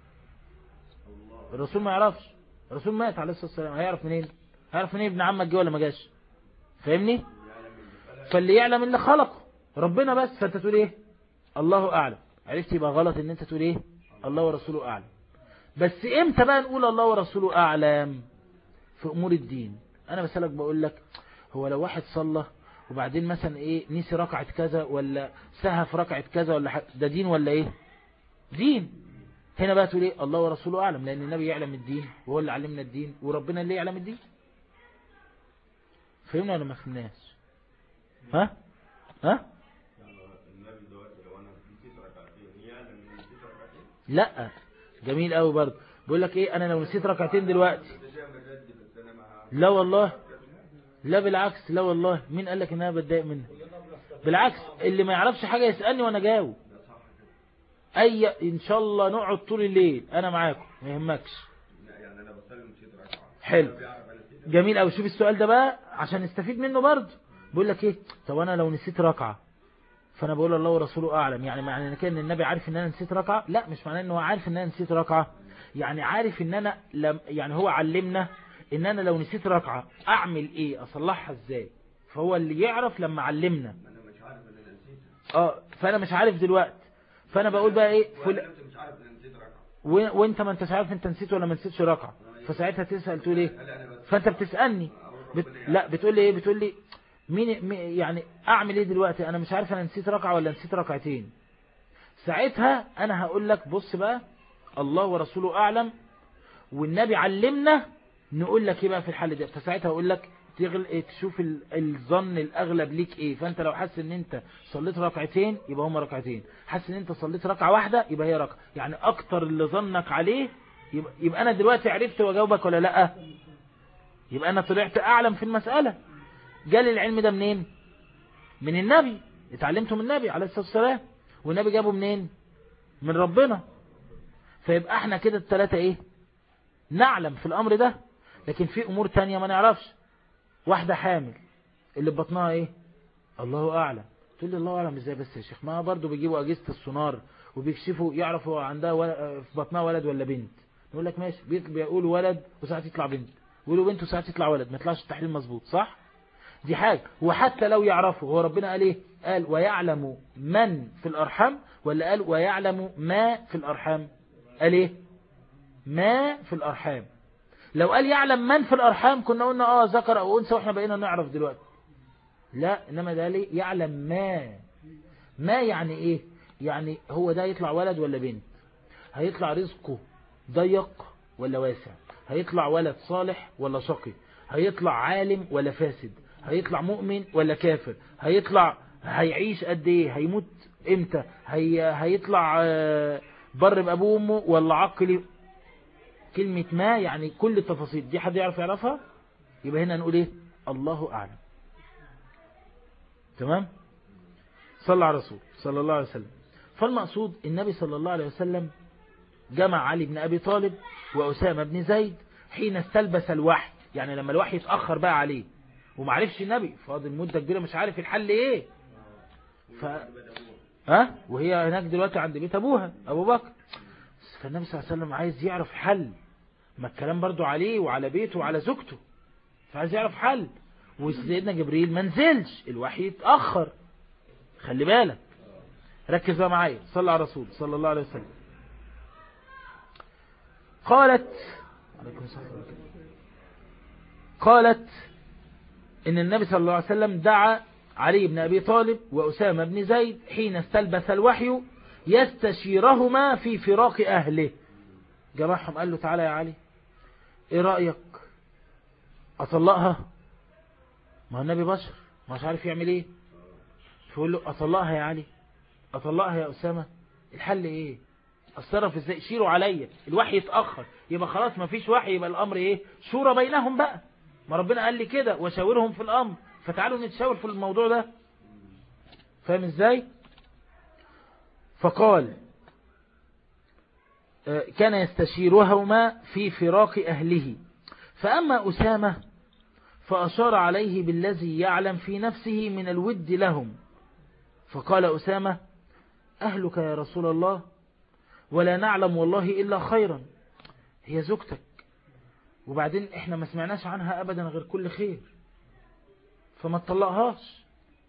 الرسول ما يعرفش الرسول مات عليه الصلاه والسلام هيعرف منين هيعرف منين ابن عمك جه ولا ما جاش فاهمني فاللي يعلم اللي خلقه ربنا بس فانت تقول ايه الله اعلم عرفت يبقى غلط ان انت تقول ايه الله ورسوله اعلم بس امتى بقى نقول الله ورسوله اعلم في امور الدين انا بسألك بقول لك هو لو واحد صلى وبعدين مثلا ايه نسي ركعة كذا ولا سهى في ركعة كذا ولا حاجة ده دين ولا ايه دين هنا بقى تقول ايه الله ورسوله اعلم لان النبي يعلم الدين وهو اللي علمنا الدين وربنا اللي يعلم الدين فهمنا ولا ما فهمناش ها ها لا جميل قوي برضه بيقول لك ايه انا لو نسيت ركعتين دلوقتي لا والله لا بالعكس لا والله مين قال لك ان انا بتضايق منها بالعكس اللي ما يعرفش حاجة يسألني وانا جاوب اي ان شاء الله نقعد طول الليل انا معاكم ما يهمكش حلو جميل قوي شوف السؤال ده بقى عشان نستفيد منه برضه بيقول لك ايه طب انا لو نسيت ركعه فانا بقول الله ورسوله اعلم يعني معنى كده ان النبي عارف ان انا نسيت ركعه لا مش معناه ان هو عارف ان انا نسيت ركعه يعني عارف ان انا لم يعني هو علمنا ان انا لو نسيت ركعه اعمل ايه اصلحها ازاي فهو اللي يعرف لما علمنا اه فانا مش عارف دلوقتي فانا بقول بقى ايه فل... و... وانت ما انتش عارف انت نسيت ولا ما نسيتش ركعة فساعتها تسأل تقول ايه فانت بتسألني بت... لا بتقول لي ايه بتقول لي مين مي- يعني اعمل ايه دلوقتي انا مش عارف انا نسيت ركعة ولا نسيت ركعتين ساعتها انا هقول لك بص بقى الله ورسوله اعلم والنبي علمنا نقول لك ايه بقى في الحل ده فساعتها اقول لك تغل... إيه تشوف ال- الظن الاغلب ليك ايه فانت لو حاسس ان انت صليت ركعتين يبقى هما ركعتين حاسس ان انت صليت ركعه واحده يبقى هي ركعه يعني اكتر اللي ظنك عليه يبقى, يبقى انا دلوقتي عرفت واجاوبك ولا لا يبقى انا طلعت اعلم في المساله جالي العلم ده منين من النبي اتعلمته من النبي عليه الصلاه والسلام والنبي جابه منين من ربنا فيبقى احنا كده الثلاثه ايه نعلم في الامر ده لكن في امور تانية ما نعرفش واحدة حامل اللي بطنها ايه الله اعلم تقول لي الله اعلم ازاي بس يا شيخ ما برضو بيجيبوا اجهزة السونار وبيكشفوا يعرفوا عندها ول... في بطنها ولد ولا بنت نقول لك ماشي بي- بيقولوا ولد وساعات يطلع بنت ويقولوا بنت وساعات يطلع ولد ما يطلعش التحليل مظبوط صح دي حاجة وحتى لو يعرفوا هو ربنا قال ايه قال ويعلم من في الارحام ولا قال ويعلم ما في الارحام قال ايه ما في الارحام لو قال يعلم من في الأرحام كنا قلنا آه ذكر أو أنثى وإحنا بقينا نعرف دلوقتي لا إنما ده ليه يعلم ما ما يعني إيه يعني هو ده يطلع ولد ولا بنت هيطلع رزقه ضيق ولا واسع هيطلع ولد صالح ولا شقي هيطلع عالم ولا فاسد هيطلع مؤمن ولا كافر هيطلع هيعيش قد ايه هيموت امتى هي هيطلع آه، بر بابوه وامه ولا عقل كلمة ما يعني كل التفاصيل دي حد يعرف يعرفها يبقى هنا نقول ايه الله اعلم تمام صلى على الرسول صلى الله عليه وسلم فالمقصود النبي صلى الله عليه وسلم جمع علي بن أبي طالب وأسامة بن زيد حين استلبس الوحي يعني لما الوحي اتأخر بقى عليه ومعرفش النبي فاضل مدة كبيرة مش عارف الحل ايه ف... ها وهي هناك دلوقتي عند بيت أبوها أبو بكر فالنبي صلى الله عليه وسلم عايز يعرف حل ما الكلام برضو عليه وعلى بيته وعلى زوجته فعايز يعرف حل وسيدنا جبريل ما نزلش الوحي اتأخر خلي بالك ركز بقى معايا صلى على الرسول صلى الله عليه وسلم قالت عليكم السلام ورحمة الله. قالت إن النبي صلى الله عليه وسلم دعا علي بن أبي طالب وأسامة بن زيد حين استلبس الوحي يستشيرهما في فراق أهله جمعهم قال له تعالى يا علي إيه رأيك أطلقها ما هو النبي بشر مش عارف يعمل إيه فيقول له أطلقها يا علي أطلقها يا أسامة الحل إيه اتصرف ازاي شيروا عليا الوحي يتأخر يبقى خلاص ما فيش وحي يبقى الأمر إيه شورى بينهم بقى ما ربنا قال لي كده وشاورهم في الأمر فتعالوا نتشاور في الموضوع ده فاهم ازاي فقال آه، كان يستشيرهما في فراق أهله فأما أسامة فأشار عليه بالذي يعلم في نفسه من الود لهم فقال أسامة أهلك يا رسول الله ولا نعلم والله إلا خيرا هي زوجتك وبعدين احنا ما سمعناش عنها أبدا غير كل خير فما تطلقهاش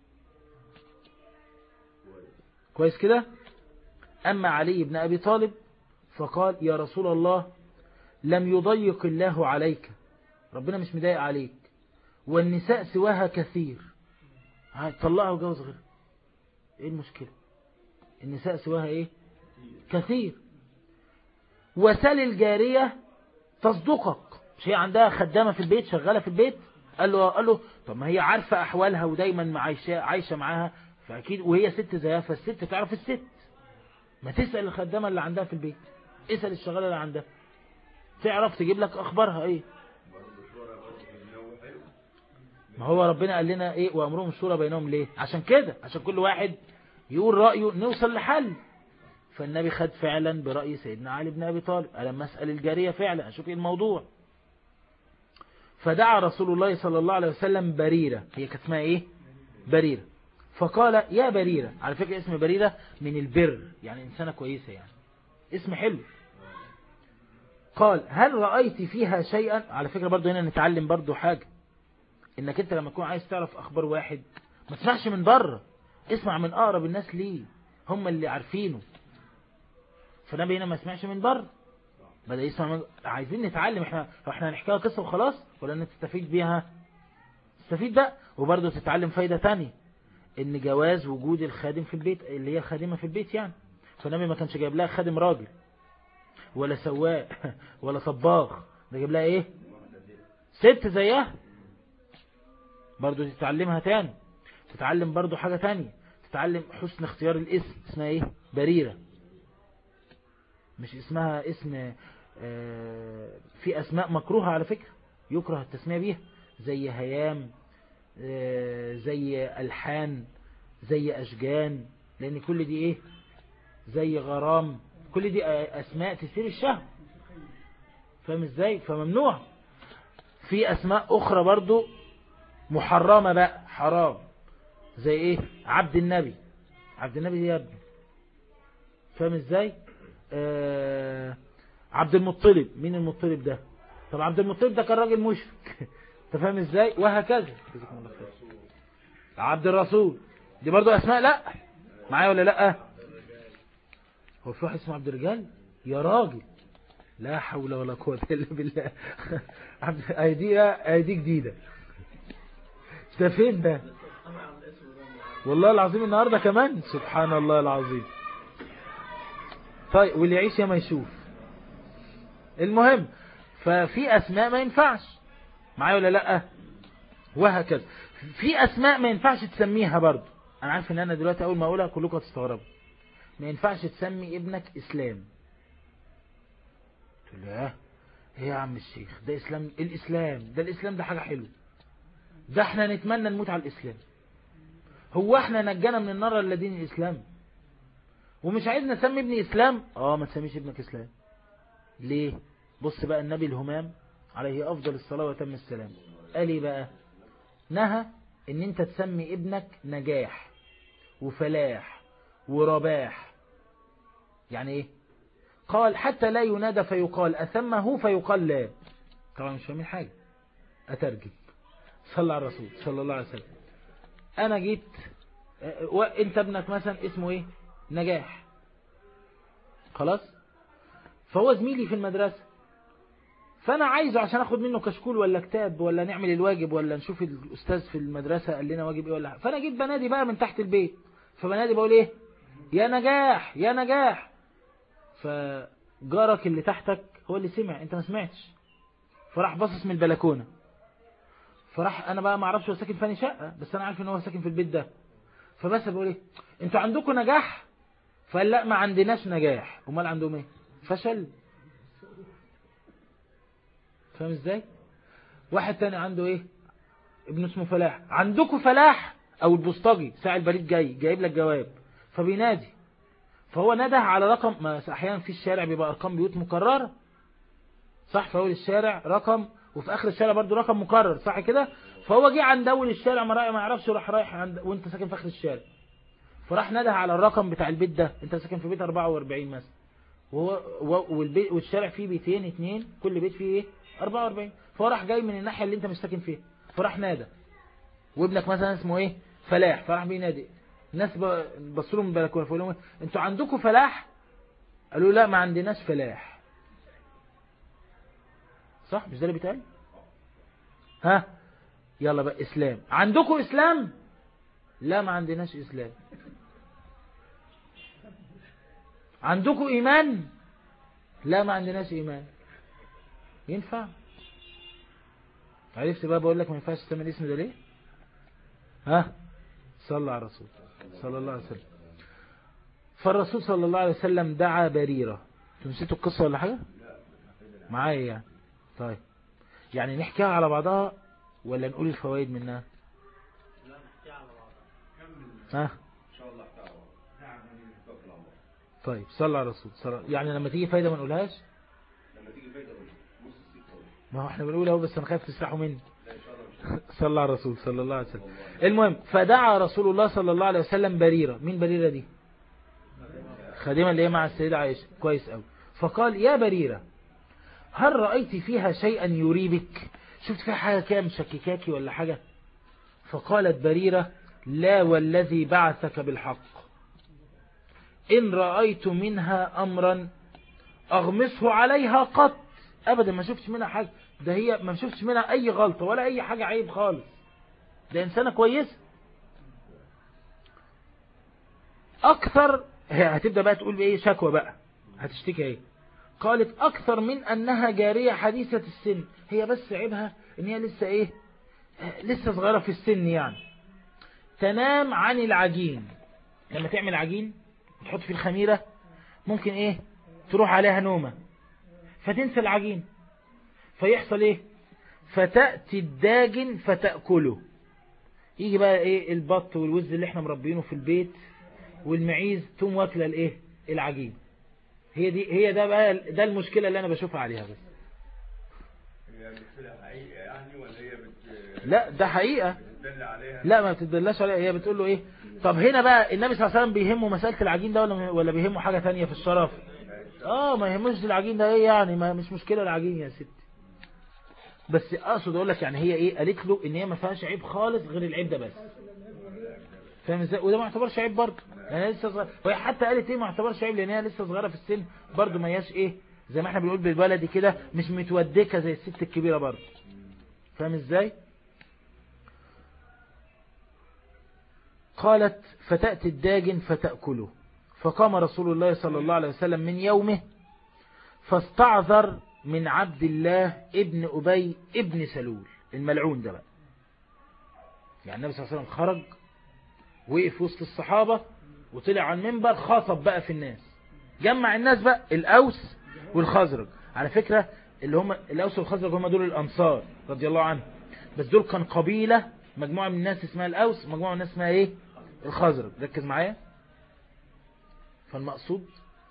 كويس كده أما علي بن أبي طالب فقال يا رسول الله لم يضيق الله عليك ربنا مش مضايق عليك والنساء سواها كثير طلقها وجوز غير ايه المشكلة النساء سواها ايه كثير وسل الجارية تصدقك مش هي عندها خدامة في البيت شغالة في البيت قال له قال له طب ما هي عارفة أحوالها ودايما عايشة عايشة معاها فأكيد وهي ست زيها فالست تعرف الست ما تسأل الخدامة اللي عندها في البيت اسأل الشغالة اللي عندها تعرف تجيب لك أخبارها إيه ما هو ربنا قال لنا إيه وأمرهم الشورى بينهم ليه عشان كده عشان كل واحد يقول رأيه نوصل لحل فالنبي خد فعلا برأي سيدنا علي بن أبي طالب ألم أسأل الجارية فعلا أشوف إيه الموضوع فدعا رسول الله صلى الله عليه وسلم بريرة هي كانت اسمها إيه بريرة فقال يا بريرة على فكرة اسم بريرة من البر يعني إنسانة كويسة يعني اسم حلو قال هل رأيت فيها شيئا على فكرة برضو هنا نتعلم برضو حاجة انك انت لما تكون عايز تعرف اخبار واحد ما تسمعش من بره اسمع من اقرب الناس ليه هم اللي عارفينه فالنبي هنا ما سمعش من بره بدأ يسمع من... عايزين نتعلم احنا احنا هنحكيها قصة وخلاص ولا ان تستفيد بيها تستفيد بقى وبرضه تتعلم فايدة تانية ان جواز وجود الخادم في البيت اللي هي خادمة في البيت يعني فالنبي ما كانش جايب لها خادم راجل ولا سواق ولا طباخ ده جايب لها ايه ست زيها برضه تتعلمها تاني تتعلم برضه حاجة تانية تتعلم حسن اختيار الاسم اسمها ايه بريرة مش اسمها اسم آه، في اسماء مكروهة على فكرة يكره التسمية بيها زي هيام آه، زي الحان زي اشجان لان كل دي ايه زي غرام كل دي اسماء تثير الشهوة فاهم ازاي فممنوع في اسماء اخرى برضو محرمة بقى حرام زي ايه عبد النبي عبد النبي دي يا ابني فاهم ازاي آه عبد المطلب مين المطلب ده طب عبد المطلب ده كان راجل مشرك انت فاهم ازاي وهكذا جزاكم الله خير. عبد الرسول دي برضو اسماء لا معايا ولا لا هو في واحد اسمه عبد الرجال يا راجل لا حول ولا قوة إلا بالله عبد اي دي اي دي جديدة ده فين ده والله العظيم النهاردة كمان سبحان الله العظيم طيب واللي يعيش يا ما يشوف المهم ففي اسماء ما ينفعش معايا ولا لا وهكذا في اسماء ما ينفعش تسميها برضو انا عارف ان انا دلوقتي اول ما اقولها كلكم هتستغربوا ما ينفعش تسمي ابنك اسلام تقول لي اه ايه يا عم الشيخ ده اسلام الاسلام ده الاسلام ده حاجة حلوة ده احنا نتمنى نموت على الاسلام هو احنا نجانا من النار الا دين الاسلام ومش عايز نسمي ابني اسلام اه ما تسميش ابنك اسلام ليه بص بقى النبي الهمام عليه افضل الصلاة وتم السلام قال ايه بقى نهى ان انت تسمي ابنك نجاح وفلاح ورباح يعني ايه قال حتى لا ينادى فيقال أثمه فيقال لا طبعا مش فاهمين حاجة أترجم صلى على الرسول صلى الله عليه وسلم أنا جيت وانت ابنك مثلا اسمه ايه نجاح خلاص فهو زميلي في المدرسة فأنا عايزه عشان أخد منه كشكول ولا كتاب ولا نعمل الواجب ولا نشوف الأستاذ في المدرسة قال لنا واجب إيه ولا حاجة. فأنا جيت بنادي بقى من تحت البيت فبنادي بقول إيه يا نجاح يا نجاح فجارك اللي تحتك هو اللي سمع انت ما سمعتش فراح باصص من البلكونه فراح انا بقى ما اعرفش هو ساكن فاني شقه بس انا عارف ان هو ساكن في البيت ده فبس بقول ايه انتوا عندكم نجاح فقال لا ما عندناش نجاح امال عندهم ايه فشل فاهم ازاي واحد تاني عنده ايه ابن اسمه فلاح عندكم فلاح او البوسطجي ساعة البريد جاي جايب لك جواب فبينادي فهو نده على رقم ما احيانا في الشارع بيبقى ارقام بيوت مكررة صح في اول الشارع رقم وفي اخر الشارع برضو رقم مكرر صح كده فهو جه عند اول الشارع ما رأي ما يعرفش راح رايح عند وانت ساكن في اخر الشارع فراح نده على الرقم بتاع البيت ده انت ساكن في بيت 44 مثلا وهو والبيت والشارع فيه بيتين اتنين كل بيت فيه ايه 44 فهو راح جاي من الناحية اللي انت مش ساكن فيها فراح نادى وابنك مثلا اسمه ايه فلاح فراح بينادي الناس بصوا له من البلكونه فقالوا لهم انتوا عندكم فلاح قالوا لا ما عندناش فلاح صح مش ده اللي بيتقال ها يلا بقى اسلام عندكم اسلام لا ما عندناش اسلام عندكم ايمان لا ما عندناش ايمان ينفع عرفت بقى بقول لك ما ينفعش تسمي الاسم ده ليه ها صلى على الرسول صلى الله عليه وسلم فالرسول صلى الله عليه وسلم دعا بريرة نسيتوا القصة ولا حاجة معايا يعني طيب يعني نحكيها على بعضها ولا نقول الفوائد منها ها طيب صلى على الرسول صلى يعني لما تيجي فايدة ما نقولهاش ما هو احنا بنقول اهو بس انا خايف تسرحوا مني صلى على الرسول صلى الله عليه وسلم المهم فدعا رسول الله صلى الله عليه وسلم بريرة مين بريرة دي خادمة اللي هي مع السيدة عائشة كويس قوي فقال يا بريرة هل رأيت فيها شيئا يريبك شفت فيها حاجة كده مشككاكي ولا حاجة فقالت بريرة لا والذي بعثك بالحق إن رأيت منها أمرا أغمسه عليها قط أبدا ما شفتش منها حاجة ده هي ما شفتش منها أي غلطة ولا أي حاجة عيب خالص ده إنسانة كويسة أكثر هي هتبدأ بقى تقول بإيه شكوى بقى هتشتكي ايه قالت أكثر من أنها جارية حديثة السن هي بس عيبها إن هي لسه إيه لسه صغيرة في السن يعني تنام عن العجين لما تعمل عجين تحط في الخميرة ممكن إيه تروح عليها نومة فتنسى العجين فيحصل إيه فتأتي الداجن فتأكله يجي بقى إيه البط والوز اللي احنا مربينه في البيت والمعيز تقوم واكله الايه العجين هي دي هي ده بقى ده المشكله اللي انا بشوفها عليها بس هي مثلها حقيقة يعني ولا هي بت... لا ده حقيقه بتدل عليها لا ما بتدلش عليها هي بتقول له ايه طب هنا بقى النبي صلى الله عليه وسلم بيهمه مساله العجين ده ولا ولا بيهمه حاجه تانية في الشرف اه ما يهموش العجين ده ايه يعني ما مش مشكله العجين يا ستي بس اقصد اقول لك يعني هي ايه قالت له ان هي ما فيهاش عيب خالص غير العيب ده بس فاهم ازاي وده ما يعتبرش عيب برضه لان هي لسه صغيره وهي حتى قالت ايه ما يعتبرش عيب لان هي لسه صغيره في السن برضه ما هياش ايه زي ما احنا بنقول بالبلدي كده مش متودكه زي الست الكبيره برضه فاهم ازاي قالت فتأتي الداجن فتأكله فقام رسول الله صلى الله عليه وسلم من يومه فاستعذر من عبد الله ابن أبي ابن سلول الملعون ده بقى يعني النبي صلى الله عليه وسلم خرج وقف وسط الصحابة وطلع على المنبر خاطب بقى في الناس جمع الناس بقى الأوس والخزرج على فكرة اللي هم الأوس والخزرج هم دول الأنصار رضي الله عنهم بس دول كان قبيلة مجموعة من الناس اسمها الأوس مجموعة من الناس اسمها ايه الخزرج ركز معايا فالمقصود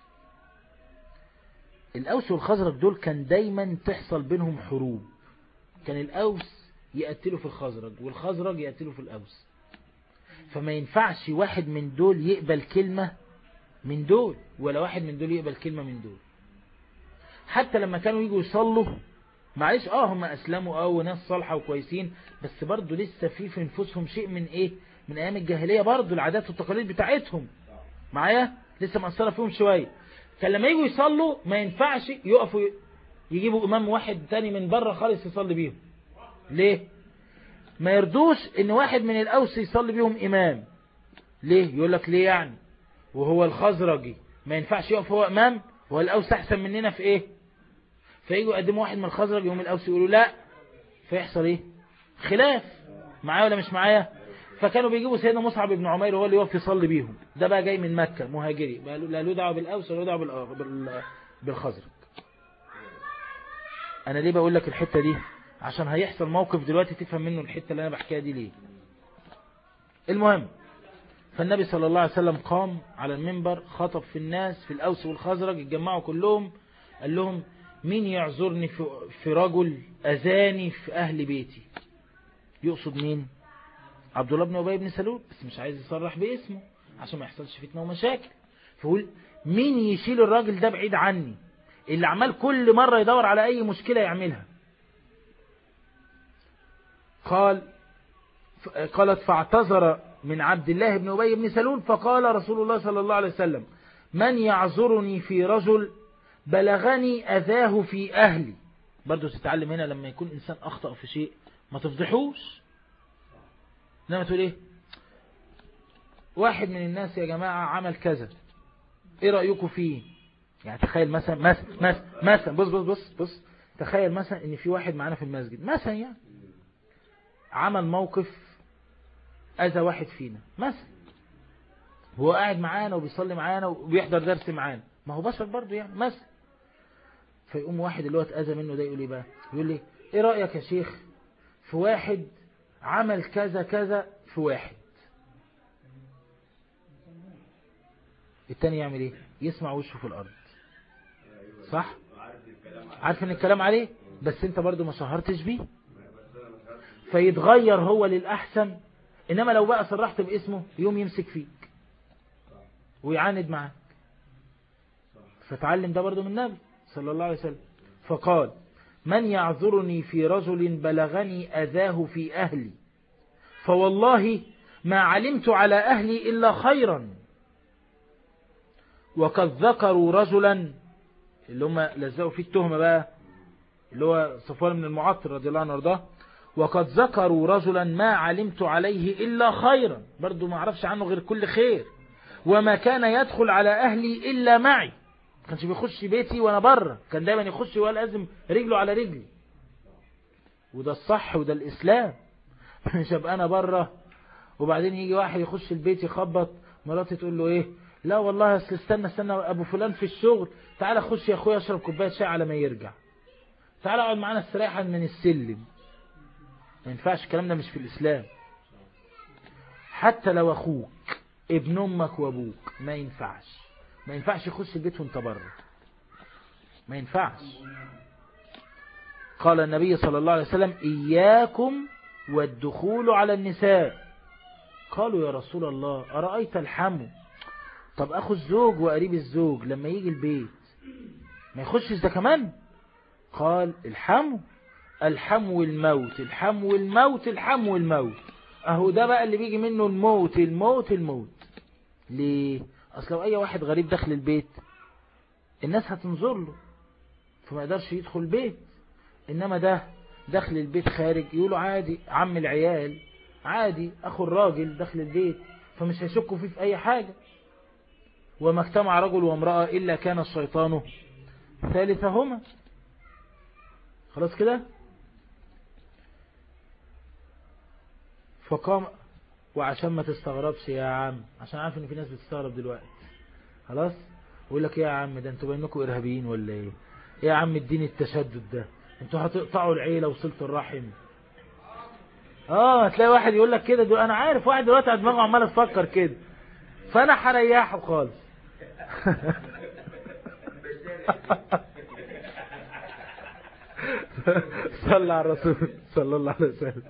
الأوس والخزرج دول كان دايما تحصل بينهم حروب كان الأوس يقتلوا في الخزرج والخزرج يقتلوا في الأوس فما ينفعش واحد من دول يقبل كلمة من دول ولا واحد من دول يقبل كلمة من دول حتى لما كانوا يجوا يصلوا معلش اه هم اسلموا اه وناس صالحة وكويسين بس برضو لسه في في نفوسهم شيء من ايه من ايام الجاهلية برضو العادات والتقاليد بتاعتهم معايا لسه مأثرة فيهم شوية كان لما يجوا يصلوا ما ينفعش يقفوا يجيبوا امام واحد تاني من بره خالص يصلي بيهم ليه ما يرضوش ان واحد من الاوس يصلي بيهم امام ليه يقول لك ليه يعني وهو الخزرجي ما ينفعش يقف هو امام هو الاوس احسن مننا في ايه فيجوا يقدموا واحد من الخزرج يوم الاوس يقولوا لا فيحصل ايه خلاف معايا ولا مش معايا فكانوا بيجيبوا سيدنا مصعب بن عمير هو اللي يقف يصلي بيهم ده بقى جاي من مكة مهاجري لا له دعوه بالاوس ولا له دعوه بال- بالخزرج انا ليه بقول لك الحتة دي عشان هيحصل موقف دلوقتي تفهم منه الحتة اللي انا بحكيها دي ليه المهم فالنبي صلى الله عليه وسلم قام على المنبر خطب في الناس في الأوس والخزرج اتجمعوا كلهم قال لهم مين يعذرني في, في رجل أذاني في أهل بيتي يقصد مين عبد الله بن أبي بن سلول بس مش عايز يصرح باسمه عشان ما يحصلش فتنة ومشاكل فقول مين يشيل الراجل ده بعيد عني اللي عمال كل مرة يدور على أي مشكلة يعملها قال قالت فاعتذر من عبد الله بن أبي بن سلول فقال رسول الله صلى الله عليه وسلم من يعذرني في رجل بلغني أذاه في أهلي برضو تتعلم هنا لما يكون إنسان أخطأ في شيء ما تفضحوش لما تقول إيه واحد من الناس يا جماعة عمل كذا إيه رأيكم فيه يعني تخيل مثلا مثلا مثلا, مثلا بص بص بص بص تخيل مثلا إن في واحد معانا في المسجد مثلا يعني عمل موقف أذى واحد فينا مثلا هو قاعد معانا وبيصلي معانا وبيحضر درس معانا ما هو بشر برضه يعني مثلا فيقوم واحد اللي هو اتأذى منه ده يقول لي بقى يقول لي ايه رأيك يا شيخ في واحد عمل كذا كذا في واحد التاني يعمل ايه يسمع وشه في الارض صح عارف ان الكلام عليه بس انت برضه ما شهرتش بيه فيتغير هو للأحسن إنما لو بقى صرحت باسمه يوم يمسك فيك ويعاند معاك فتعلم ده برضو من النبي صلى الله عليه وسلم فقال من يعذرني في رجل بلغني أذاه في أهلي فوالله ما علمت على أهلي إلا خيرا وقد ذكروا رجلا اللي هم لزقوا فيه التهمة بقى اللي هو صفوان بن المعطل رضي الله عنه وارضاه وقد ذكروا رجلا ما علمت عليه إلا خيرا برضو ما عرفش عنه غير كل خير وما كان يدخل على أهلي إلا معي كانش بيخش بيتي وانا بره كان دايما يخش ويلازم رجله على رجلي وده الصح وده الإسلام مش ابقى انا بره وبعدين يجي واحد يخش البيت يخبط مراتي تقول له ايه لا والله اصل استنى استنى ابو فلان في الشغل تعالى خش يا اخويا اشرب كوبايه شاي على ما يرجع تعالى اقعد معانا استريحا من السلم ما ينفعش الكلام ده مش في الاسلام حتى لو اخوك ابن امك وابوك ما ينفعش ما ينفعش يخش البيت وانت بره ما ينفعش قال النبي صلى الله عليه وسلم إياكم والدخول على النساء قالوا يا رسول الله أرأيت الحمو طب أخو الزوج وقريب الزوج لما يجي البيت ما يخشش ده كمان قال الحمو الحمو الموت الحمو الموت الحمو الموت أهو ده بقى اللي بيجي منه الموت الموت الموت ليه أصل لو أي واحد غريب داخل البيت الناس هتنظر له فما يقدرش يدخل البيت إنما ده داخل البيت خارج يقولوا عادي عم العيال عادي أخو الراجل داخل البيت فمش هيشكوا فيه في أي حاجة وما اجتمع رجل وامرأة إلا كان الشيطان ثالثهما خلاص كده فقام وعشان ما تستغربش يا عم عشان عارف ان في ناس بتستغرب دلوقتي خلاص يقول لك ايه يا عم ده انتوا بينكم ارهابيين ولا ايه ايه يا عم الدين التشدد ده انتوا هتقطعوا العيلة وصلت الرحم اه هتلاقي واحد يقول لك كده دو انا عارف واحد دلوقتي على دماغه عمال تفكر كده فانا هريحه خالص صلى على الرسول صلى الله عليه وسلم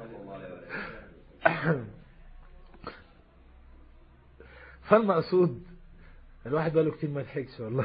فالمقصود الواحد بقاله كتير ما يضحكش والله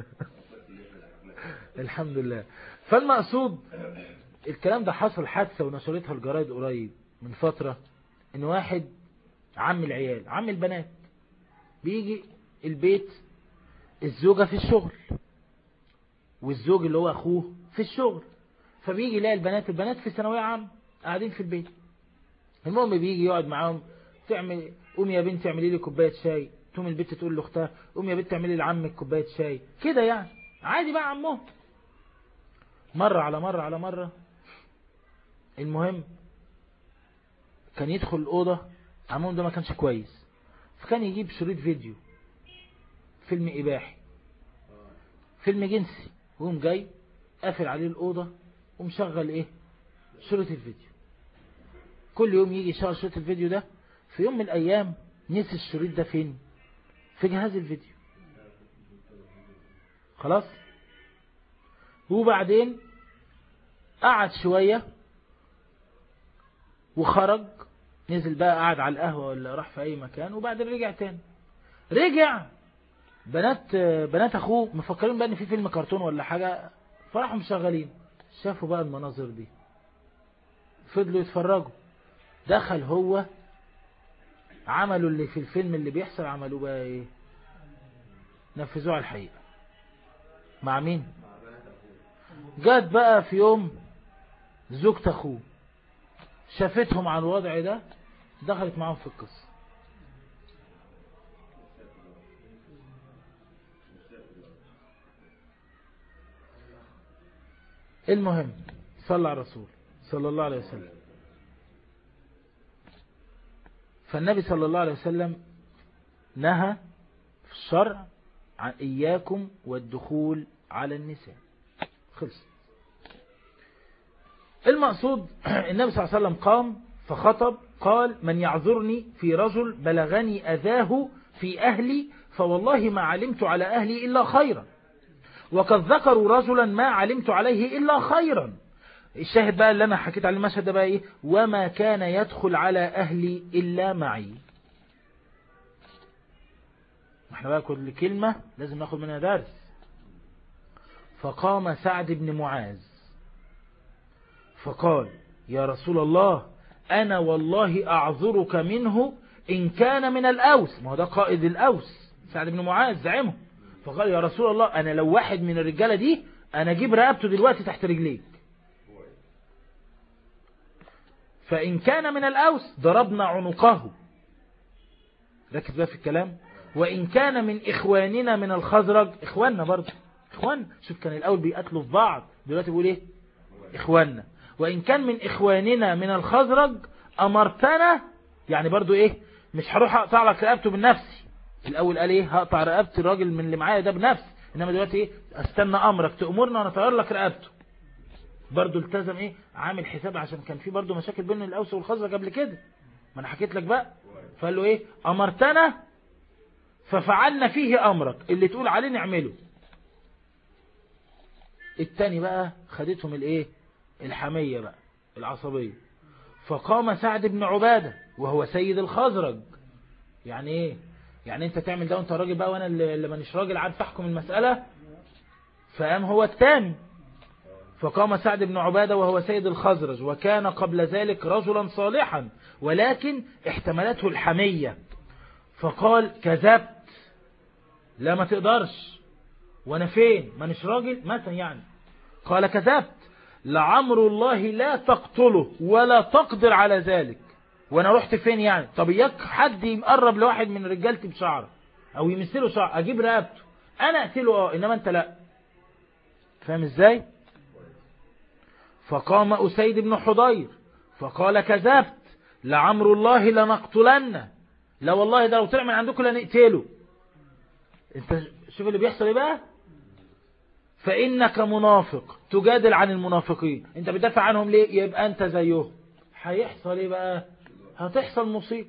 الحمد لله فالمقصود الكلام ده حصل حادثة ونشرتها الجرايد قريب من فترة ان واحد عم العيال عم البنات بيجي البيت الزوجة في الشغل والزوج اللي هو اخوه في الشغل فبيجي يلاقي البنات البنات في ثانويه عام قاعدين في البيت المهم بيجي يقعد معاهم تعمل قوم يا بنت اعملي لي كوبايه شاي تقوم البنت تقول لاختها قوم يا بنت اعملي لعمك كوبايه شاي كده يعني عادي بقى عمهم مرة على مرة على مرة المهم كان يدخل الأوضة عمهم ده ما كانش كويس فكان يجيب شريط فيديو فيلم إباحي فيلم جنسي وهم جاي قافل عليه الأوضة ومشغل إيه شريط الفيديو كل يوم يجي يشغل شريط الفيديو ده في يوم من الأيام نسي الشريط ده فين في جهاز الفيديو خلاص وبعدين قعد شوية وخرج نزل بقى قعد على القهوة ولا راح في أي مكان وبعدين رجع تاني رجع بنات بنات أخوه مفكرين بقى إن في فيلم كرتون ولا حاجة فراحوا مشغلين شافوا بقى المناظر دي فضلوا يتفرجوا دخل هو عملوا اللي في الفيلم اللي بيحصل عملوه بقى ايه نفذوه على الحقيقة مع مين جات بقى في يوم زوجة اخوه شافتهم على الوضع ده دخلت معاهم في القصة المهم صلى على الرسول صلى الله عليه وسلم فالنبي صلى الله عليه وسلم نهى في الشرع عن إياكم والدخول على النساء خلص المقصود النبي صلى الله عليه وسلم قام فخطب قال من يعذرني في رجل بلغني أذاه في أهلي فوالله ما علمت على أهلي إلا خيرا وقد ذكروا رجلا ما علمت عليه إلا خيرا الشاهد بقى اللي أنا حكيت على المشهد ده بقى إيه وما كان يدخل على أهلي إلا معي احنا بقى كل كلمة لازم ناخد منها درس فقام سعد بن معاذ فقال يا رسول الله أنا والله أعذرك منه إن كان من الأوس ما هو ده قائد الأوس سعد بن معاذ زعمه فقال يا رسول الله أنا لو واحد من الرجالة دي أنا أجيب رقبته دلوقتي تحت رجليك فإن كان من الأوس ضربنا عنقه ركز بقى في الكلام وإن كان من إخواننا من الخزرج إخواننا برضه إخواننا شوف كان الأول بيقتلوا في بعض دلوقتي بيقول إيه إخواننا وإن كان من إخواننا من الخزرج أمرتنا يعني برضو إيه مش هروح أقطع لك رقبته بنفسي الأول قال إيه هقطع رقبة الراجل من اللي معايا ده بنفسي إنما دلوقتي إيه استنى أمرك تأمرنا وأنا أطير لك رقبته برضو التزم إيه عامل حساب عشان كان في برضو مشاكل بين الأوس والخزرج قبل كده ما أنا حكيت لك بقى فقال له إيه أمرتنا ففعلنا فيه أمرك اللي تقول عليه نعمله التاني بقى خدتهم الإيه الحمية بقى العصبية فقام سعد بن عبادة وهو سيد الخزرج يعني ايه يعني انت تعمل ده وانت راجل بقى وانا اللي مانيش راجل عارف احكم المسألة فقام هو الثاني فقام سعد بن عبادة وهو سيد الخزرج وكان قبل ذلك رجلا صالحا ولكن احتملته الحمية فقال كذبت لا ما تقدرش وانا فين مانيش راجل مثلا يعني قال كذبت لعمر الله لا تقتله ولا تقدر على ذلك وانا رحت فين يعني طب اياك حد يقرب لواحد من رجالتي بشعره او يمثله شعر اجيب رقبته انا اقتله اه انما انت لا فاهم ازاي فقام اسيد بن حضير فقال كذبت لعمر الله لنقتلنه لا والله ده لو طلع من عندكم لنقتله انت شوف اللي بيحصل ايه بقى فإنك منافق تجادل عن المنافقين انت بتدافع عنهم ليه يبقى انت زيهم هيحصل ايه بقى هتحصل مصيبة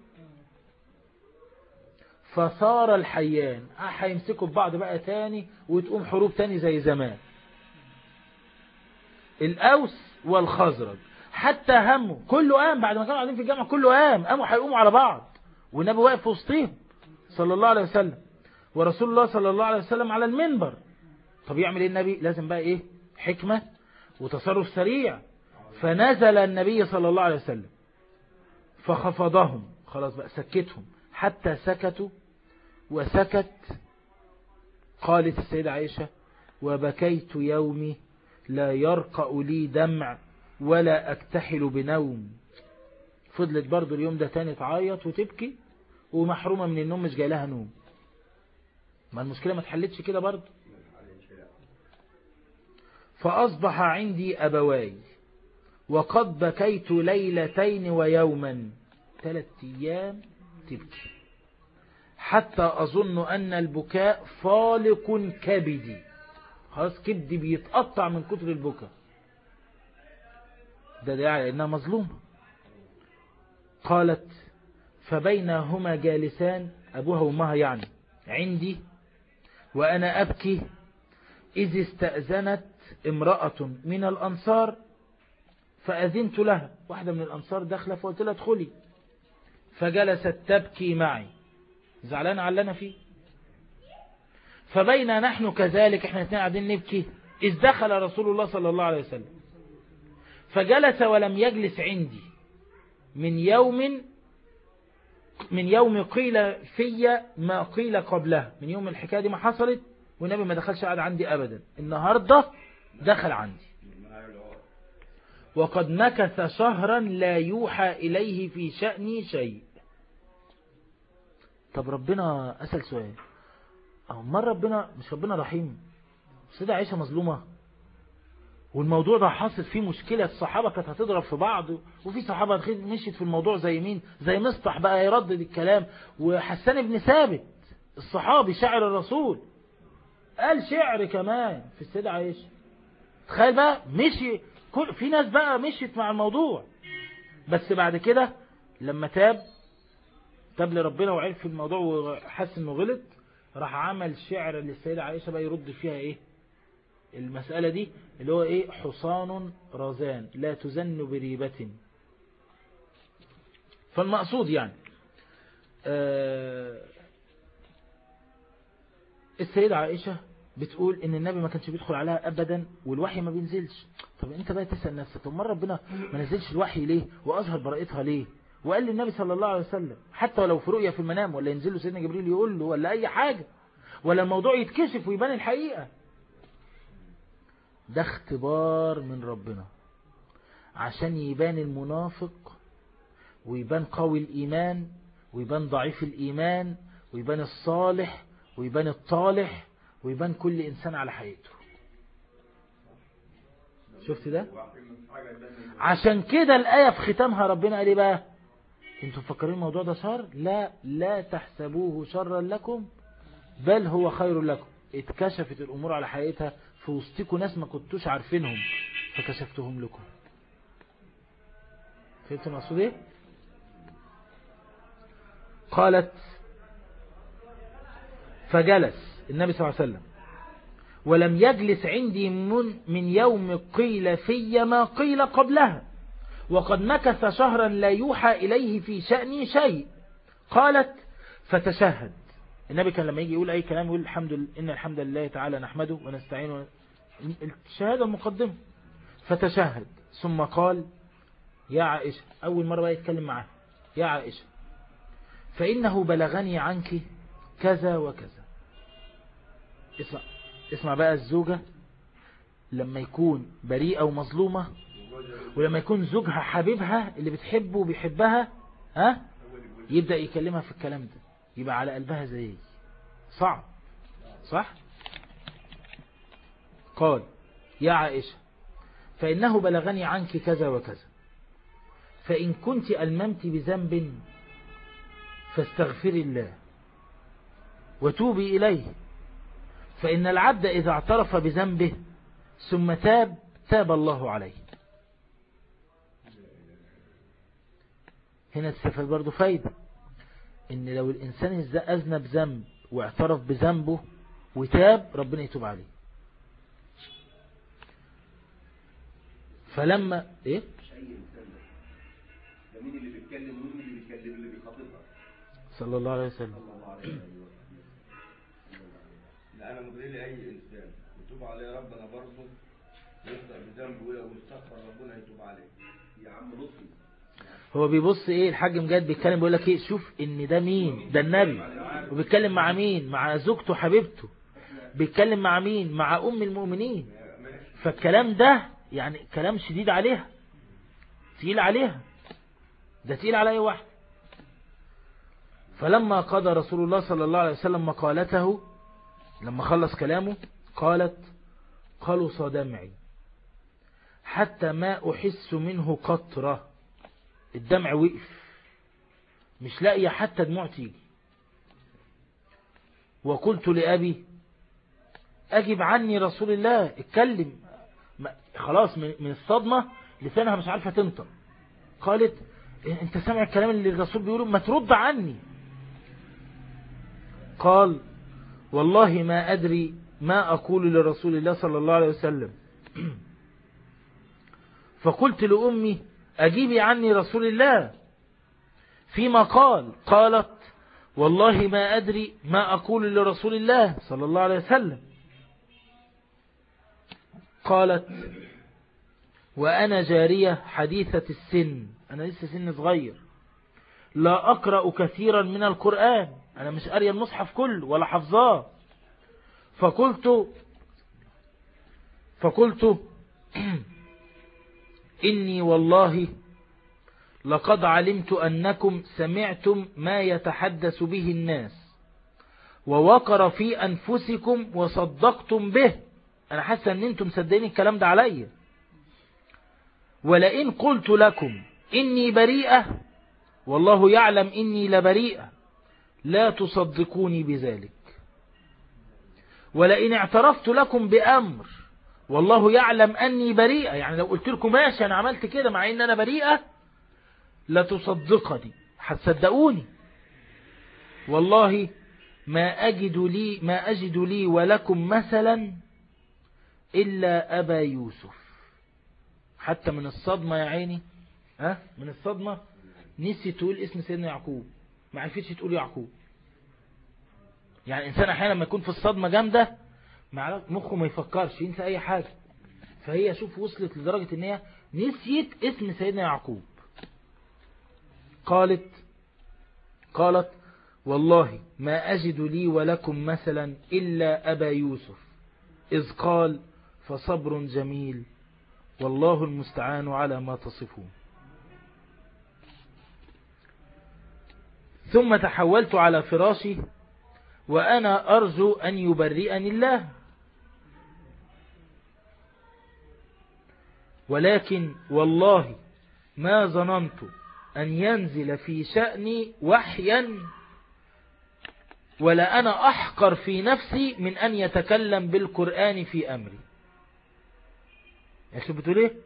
فصار الحيان هيمسكوا في بعض بقى تاني وتقوم حروب تاني زي زمان الأوس والخزرج حتى همه كله قام بعد ما كانوا قاعدين في الجامعة كله قام قاموا هيقوموا على بعض والنبي واقف في وسطهم صلى الله عليه وسلم ورسول الله صلى الله عليه وسلم على المنبر طب يعمل ايه النبي لازم بقى ايه حكمة وتصرف سريع فنزل النبي صلى الله عليه وسلم فخفضهم خلاص بقى سكتهم حتى سكتوا وسكت قالت السيدة عائشة وبكيت يومي لا يرقأ لي دمع ولا أكتحل بنوم فضلت برضو اليوم ده تاني تعيط وتبكي ومحرومة من النوم مش جاي لها نوم ما المشكلة ما تحلتش كده برضو فأصبح عندي أبواي وقد بكيت ليلتين ويوما ثلاث أيام تبكي حتى أظن أن البكاء فالق كبدي خلاص كبدي بيتقطع من كتر البكاء ده ده يعني إنها مظلومة قالت فبينهما جالسان أبوها وأمها يعني عندي وأنا أبكي إذ استأذنت امرأة من الأنصار فأذنت لها واحدة من الأنصار داخلة فقلت لها ادخلي فجلست تبكي معي زعلان على اللي أنا فيه فبين نحن كذلك احنا اثنين قاعدين نبكي إذ دخل رسول الله صلى الله عليه وسلم فجلس ولم يجلس عندي من يوم من يوم قيل في ما قيل قبلها من يوم الحكاية دي ما حصلت والنبي ما دخلش قاعد عندي أبدا النهاردة دخل عندي وقد مكث شهرا لا يوحى إليه في شأني شيء طب ربنا أسأل سؤال أو مر ربنا مش ربنا رحيم سيدة عيشة مظلومة والموضوع ده حاصل فيه مشكلة الصحابة كانت هتضرب في بعض وفي صحابة مشيت في الموضوع زي مين زي مصطح بقى يردد الكلام وحسان بن ثابت الصحابي شاعر الرسول قال شعر كمان في السيدة عائشة تخيل بقى مشي كل في ناس بقى مشيت مع الموضوع بس بعد كده لما تاب تاب لربنا وعرف الموضوع وحس انه غلط راح عمل شعر للسيدة عائشة بقى يرد فيها ايه المسألة دي اللي هو ايه حصان رزان لا تزن بريبة فالمقصود يعني آه السيدة عائشة بتقول ان النبي ما كانش بيدخل عليها ابدا والوحي ما بينزلش طب انت بقى تسأل نفسك طب مرة ربنا ما نزلش الوحي ليه واظهر براءتها ليه وقال للنبي صلى الله عليه وسلم حتى ولو في رؤيا في المنام ولا ينزل له سيدنا جبريل يقول له ولا اي حاجة ولا الموضوع يتكشف ويبان الحقيقة ده اختبار من ربنا عشان يبان المنافق ويبان قوي الإيمان ويبان ضعيف الإيمان ويبان الصالح ويبان الطالح ويبان كل إنسان على حقيقته شفت ده عشان كده الآية في ختامها ربنا قال ايه بقى انتوا مفكرين الموضوع ده شر لا لا تحسبوه شرا لكم بل هو خير لكم اتكشفت الأمور على حقيقتها في وسطكم ناس ما كنتوش عارفينهم فكشفتهم لكم فهمت المقصود ايه قالت فجلس النبي صلى الله عليه وسلم ولم يجلس عندي من, من يوم قيل في ما قيل قبلها وقد مكث شهرا لا يوحى إليه في شأني شيء قالت فتشهد النبي كان لما يجي يقول أي كلام يقول الحمد لله إن الحمد لله تعالى نحمده ونستعينه الشهادة المقدمة فتشهد ثم قال يا عائشة أول مرة بقى يتكلم معها يا عائشة فإنه بلغني عنك كذا وكذا اسمع اسمع بقى الزوجة لما يكون بريئة ومظلومة ولما يكون زوجها حبيبها اللي بتحبه وبيحبها ها يبدأ يكلمها في الكلام ده يبقى على قلبها زي صعب صح قال يا عائشة فإنه بلغني عنك كذا وكذا فإن كنت ألممت بذنب فاستغفري الله وتوبي إليه فإن العبد إذا اعترف بذنبه ثم تاب تاب الله عليه هنا تستفاد برضو فايدة إن لو الإنسان أذنب ذنب واعترف بذنبه وتاب ربنا يتوب عليه فلما إيه ده مين اللي بيتكلم ومين اللي بيتكلم اللي بيخاطبها صلى الله عليه وسلم صلى الله عليه وسلم لا انا مدري لي اي انسان يتوب عليه ربنا برضه يخطئ بذنبه ولو استغفر ربنا يتوب عليه يا عم لطفي هو بيبص ايه الحاج مجاد بيتكلم بيقول لك ايه شوف ان ده مين ده النبي وبيتكلم مع مين مع زوجته حبيبته بيتكلم مع مين مع ام المؤمنين فالكلام ده يعني كلام شديد عليها تقيل عليها ده تقيل على اي واحد فلما قضى رسول الله صلى الله عليه وسلم مقالته لما خلص كلامه قالت قلص دمعي حتى ما أحس منه قطرة الدمع وقف مش لاقية حتى دموع تيجي وقلت لأبي أجب عني رسول الله اتكلم خلاص من الصدمة لسانها مش عارفة تنطق قالت انت سامع الكلام اللي الرسول بيقوله ما ترد عني قال والله ما أدري ما أقول لرسول الله صلى الله عليه وسلم فقلت لأمي أجيبي عني رسول الله فيما قال قالت والله ما أدري ما أقول لرسول الله صلى الله عليه وسلم قالت وأنا جارية حديثة السن أنا لسه سن صغير لا أقرأ كثيرا من القرآن أنا مش قارية المصحف كله ولا حفظاه فقلت فقلت إني والله لقد علمت أنكم سمعتم ما يتحدث به الناس ووقر في أنفسكم وصدقتم به أنا حاسة أن أنتم صدقين الكلام ده عليا ولئن قلت لكم إني بريئة والله يعلم إني لبريئة لا تصدقوني بذلك ولئن اعترفت لكم بأمر والله يعلم أني بريئة يعني لو قلت لكم ماشي أنا عملت كده مع إن أنا بريئة لا تصدقني هتصدقوني والله ما أجد لي ما أجد لي ولكم مثلا إلا أبا يوسف حتى من الصدمة يا عيني ها من الصدمة نسي تقول اسم سيدنا يعقوب ما عرفتش تقول يعقوب يعني الإنسان أحيانا لما يكون في الصدمة جامدة مخه ما يفكرش ينسى أي حاجة فهي شوف وصلت لدرجة ان هي نسيت اسم سيدنا يعقوب قالت قالت والله ما أجد لي ولكم مثلا إلا أبا يوسف إذ قال فصبر جميل والله المستعان على ما تصفون ثم تحولت على فراشي وأنا أرجو أن يبرئني الله ولكن والله ما ظننت أن ينزل في شأني وحيا ولا أنا أحقر في نفسي من أن يتكلم بالقرآن في أمري يا أخي بتقول إيه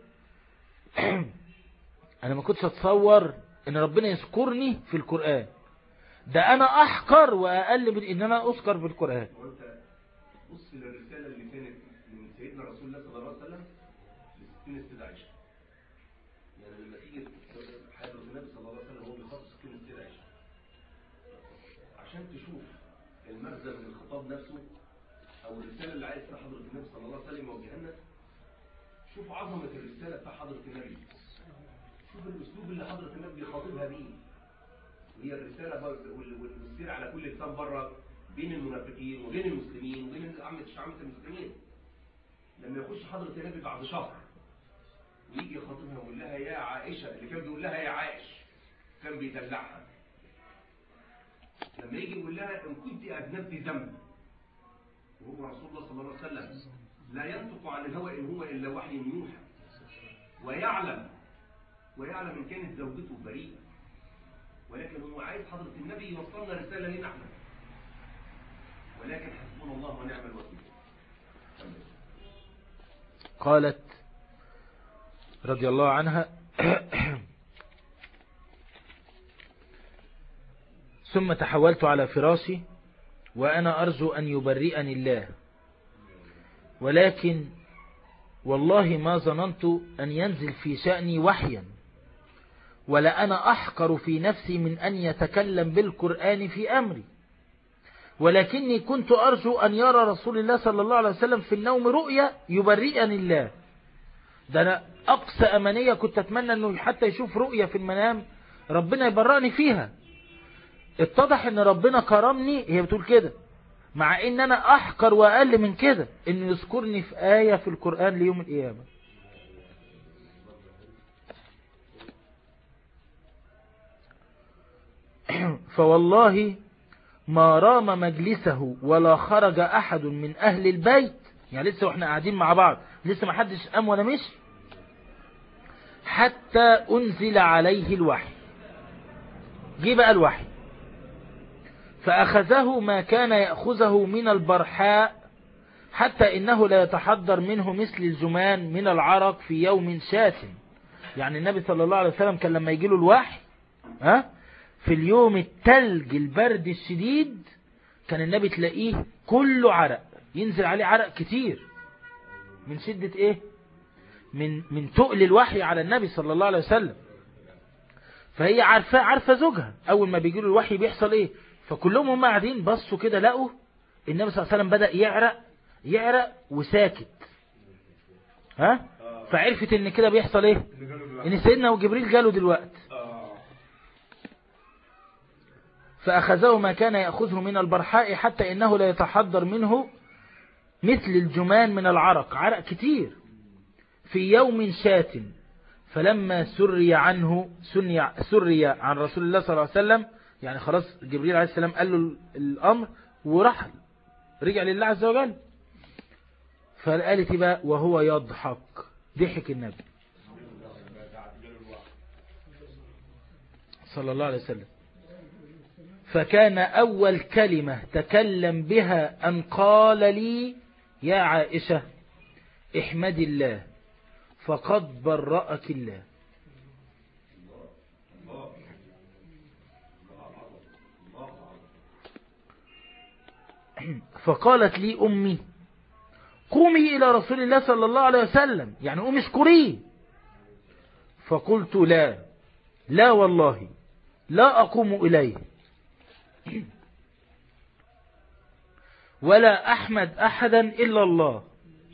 أنا ما كنتش أتصور أن ربنا يذكرني في القرآن ده أنا أحقر وأقل من أن أنا أذكر في القرآن وانت بص للرسالة اللي كانت من سيدنا رسول الله صلى الله عليه وسلم لستين السيدة عائشة يعني لما تيجي حياة النبي صلى الله عليه وسلم هو بيخصص ستين السيدة عائشة عشان تشوف المغزى من الخطاب نفسه او الرسالة اللي عايز حضرة النبي صلى الله عليه وسلم يوجهها لنا شوف عظمة الرسالة بتاع حضرة النبي شوف الاسلوب اللي حضرة النبي بيخاطبها بيه وهي الرسالة بر- وال- وال- والسير على كل لسان بره بين المنافقين وبين المسلمين وبين عامة عامة المسلمين لما يخش حضرة النبي بعد شهر ويجي يخاطبها ويقول لها يا عائشة اللي كان بيقول لها يا عائش كان بيدلعها لما يجي يقول لها إن كنت أذنبت ذنب وهو رسول الله صلى الله عليه وسلم لا ينطق عن الهوى إن هو إلا وحي يوحى ويعلم ويعلم إن كانت زوجته بريئة ولكن هو عايز حضرة النبي يوصلنا رسالة لنا احنا ولكن حسبنا الله ونعم الوكيل كمل. قالت رضي الله عنها ثم تحولت على فراشي وأنا أرجو أن يبرئني الله ولكن والله ما ظننت أن ينزل في شأني وحيا ولا أنا أحقر في نفسي من أن يتكلم بالقرآن في أمري ولكني كنت أرجو أن يرى رسول الله صلى الله عليه وسلم في النوم رؤيا يبرئني الله ده أنا أقصى أمانية كنت أتمنى أنه حتى يشوف رؤيا في المنام ربنا يبرأني فيها اتضح أن ربنا كرمني هي بتقول كده مع أن أنا أحقر وأقل من كده أنه يذكرني في آية في القرآن ليوم القيامة فوالله ما رام مجلسه ولا خرج أحد من أهل البيت يعني لسه واحنا قاعدين مع بعض لسه ما حدش قام ولا مش حتى أنزل عليه الوحي جه بقى الوحي فأخذه ما كان يأخذه من البرحاء حتى إنه لا يتحضر منه مثل الزمان من العرق في يوم شات يعني النبي صلى الله عليه وسلم كان لما يجيله الوحي ها في اليوم التلج البرد الشديد كان النبي تلاقيه كله عرق ينزل عليه عرق كتير من شدة ايه من من تقل الوحي على النبي صلى الله عليه وسلم فهي عارفة عارفة زوجها اول ما بيجي له الوحي بيحصل ايه فكلهم هم قاعدين بصوا كده لقوا النبي صلى الله عليه وسلم بدأ يعرق يعرق وساكت ها فعرفت ان كده بيحصل ايه ان سيدنا وجبريل جاله دلوقتي فأخذه ما كان يأخذه من البرحاء حتى إنه لا يتحضر منه مثل الجمان من العرق عرق كتير في يوم شات فلما سري عنه سني سري عن رسول الله صلى الله عليه وسلم يعني خلاص جبريل عليه السلام قال له الأمر ورحل رجع لله عز وجل فقالت بقى وهو يضحك ضحك النبي صلى الله عليه وسلم فكان أول كلمة تكلم بها أن قال لي يا عائشة احمد الله فقد برأك الله فقالت لي أمي قومي إلى رسول الله صلى الله عليه وسلم يعني قومي اشكريه فقلت لا لا والله لا أقوم إليه ولا أحمد أحدا إلا الله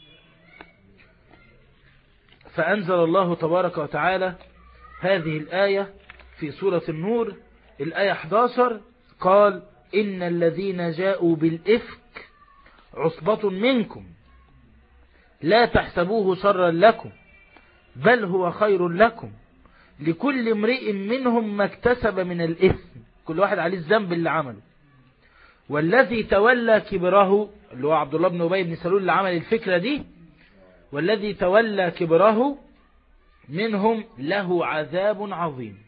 فأنزل الله تبارك وتعالى هذه الآية في سورة النور الآية 11 قال إن الذين جاءوا بالإفك عصبة منكم لا تحسبوه شرا لكم بل هو خير لكم لكل امرئ منهم ما اكتسب من الإثم كل واحد عليه الذنب اللي عمله والذي تولى كبره اللي هو عبد الله بن أبي بن سلول اللي عمل الفكرة دي والذي تولى كبره منهم له عذاب عظيم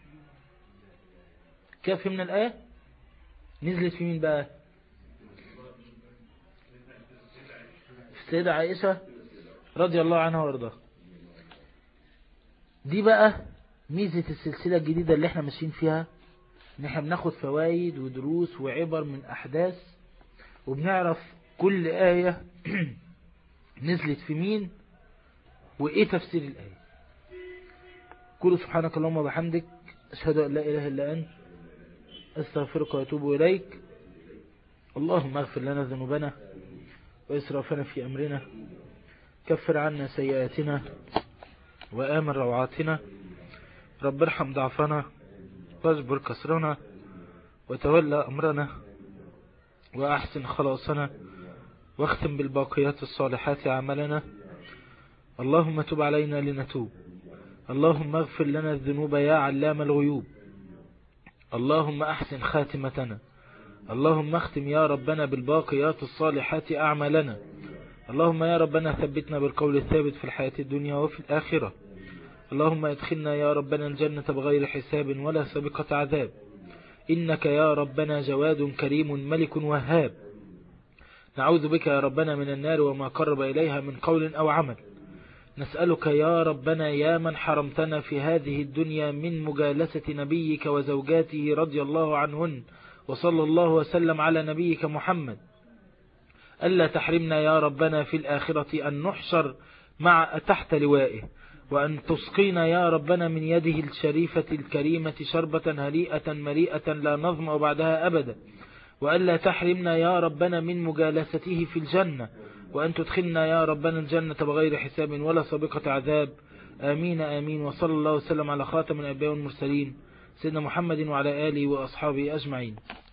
كيف من الآية نزلت في مين بقى في السيدة عائشة رضي الله عنها وارضاها دي بقى ميزة السلسلة الجديدة اللي احنا ماشيين فيها ان احنا بناخد فوائد ودروس وعبر من احداث وبنعرف كل آية نزلت في مين وايه تفسير الآية كل سبحانك اللهم وبحمدك أشهد أن لا إله إلا أنت أستغفرك وأتوب إليك اللهم اغفر لنا ذنوبنا وإسرافنا في أمرنا كفر عنا سيئاتنا وآمن روعاتنا رب ارحم ضعفنا واجبر كسرنا وتولى أمرنا وأحسن خلاصنا واختم بالباقيات الصالحات عملنا اللهم تب علينا لنتوب اللهم اغفر لنا الذنوب يا علام الغيوب اللهم أحسن خاتمتنا اللهم اختم يا ربنا بالباقيات الصالحات أعمالنا اللهم يا ربنا ثبتنا بالقول الثابت في الحياة الدنيا وفي الآخرة اللهم ادخلنا يا ربنا الجنة بغير حساب ولا سابقة عذاب إنك يا ربنا جواد كريم ملك وهاب نعوذ بك يا ربنا من النار وما قرب إليها من قول أو عمل نسألك يا ربنا يا من حرمتنا في هذه الدنيا من مجالسة نبيك وزوجاته رضي الله عنهن وصلى الله وسلم على نبيك محمد ألا تحرمنا يا ربنا في الآخرة أن نحشر مع تحت لوائه وأن تسقينا يا ربنا من يده الشريفة الكريمة شربة هريئة مريئة لا نظمأ بعدها أبدا وألا تحرمنا يا ربنا من مجالسته في الجنة وأن تدخلنا يا ربنا الجنة بغير حساب ولا سابقة عذاب آمين آمين وصلى الله وسلم على خاتم الأنبياء والمرسلين سيدنا محمد وعلى آله وأصحابه أجمعين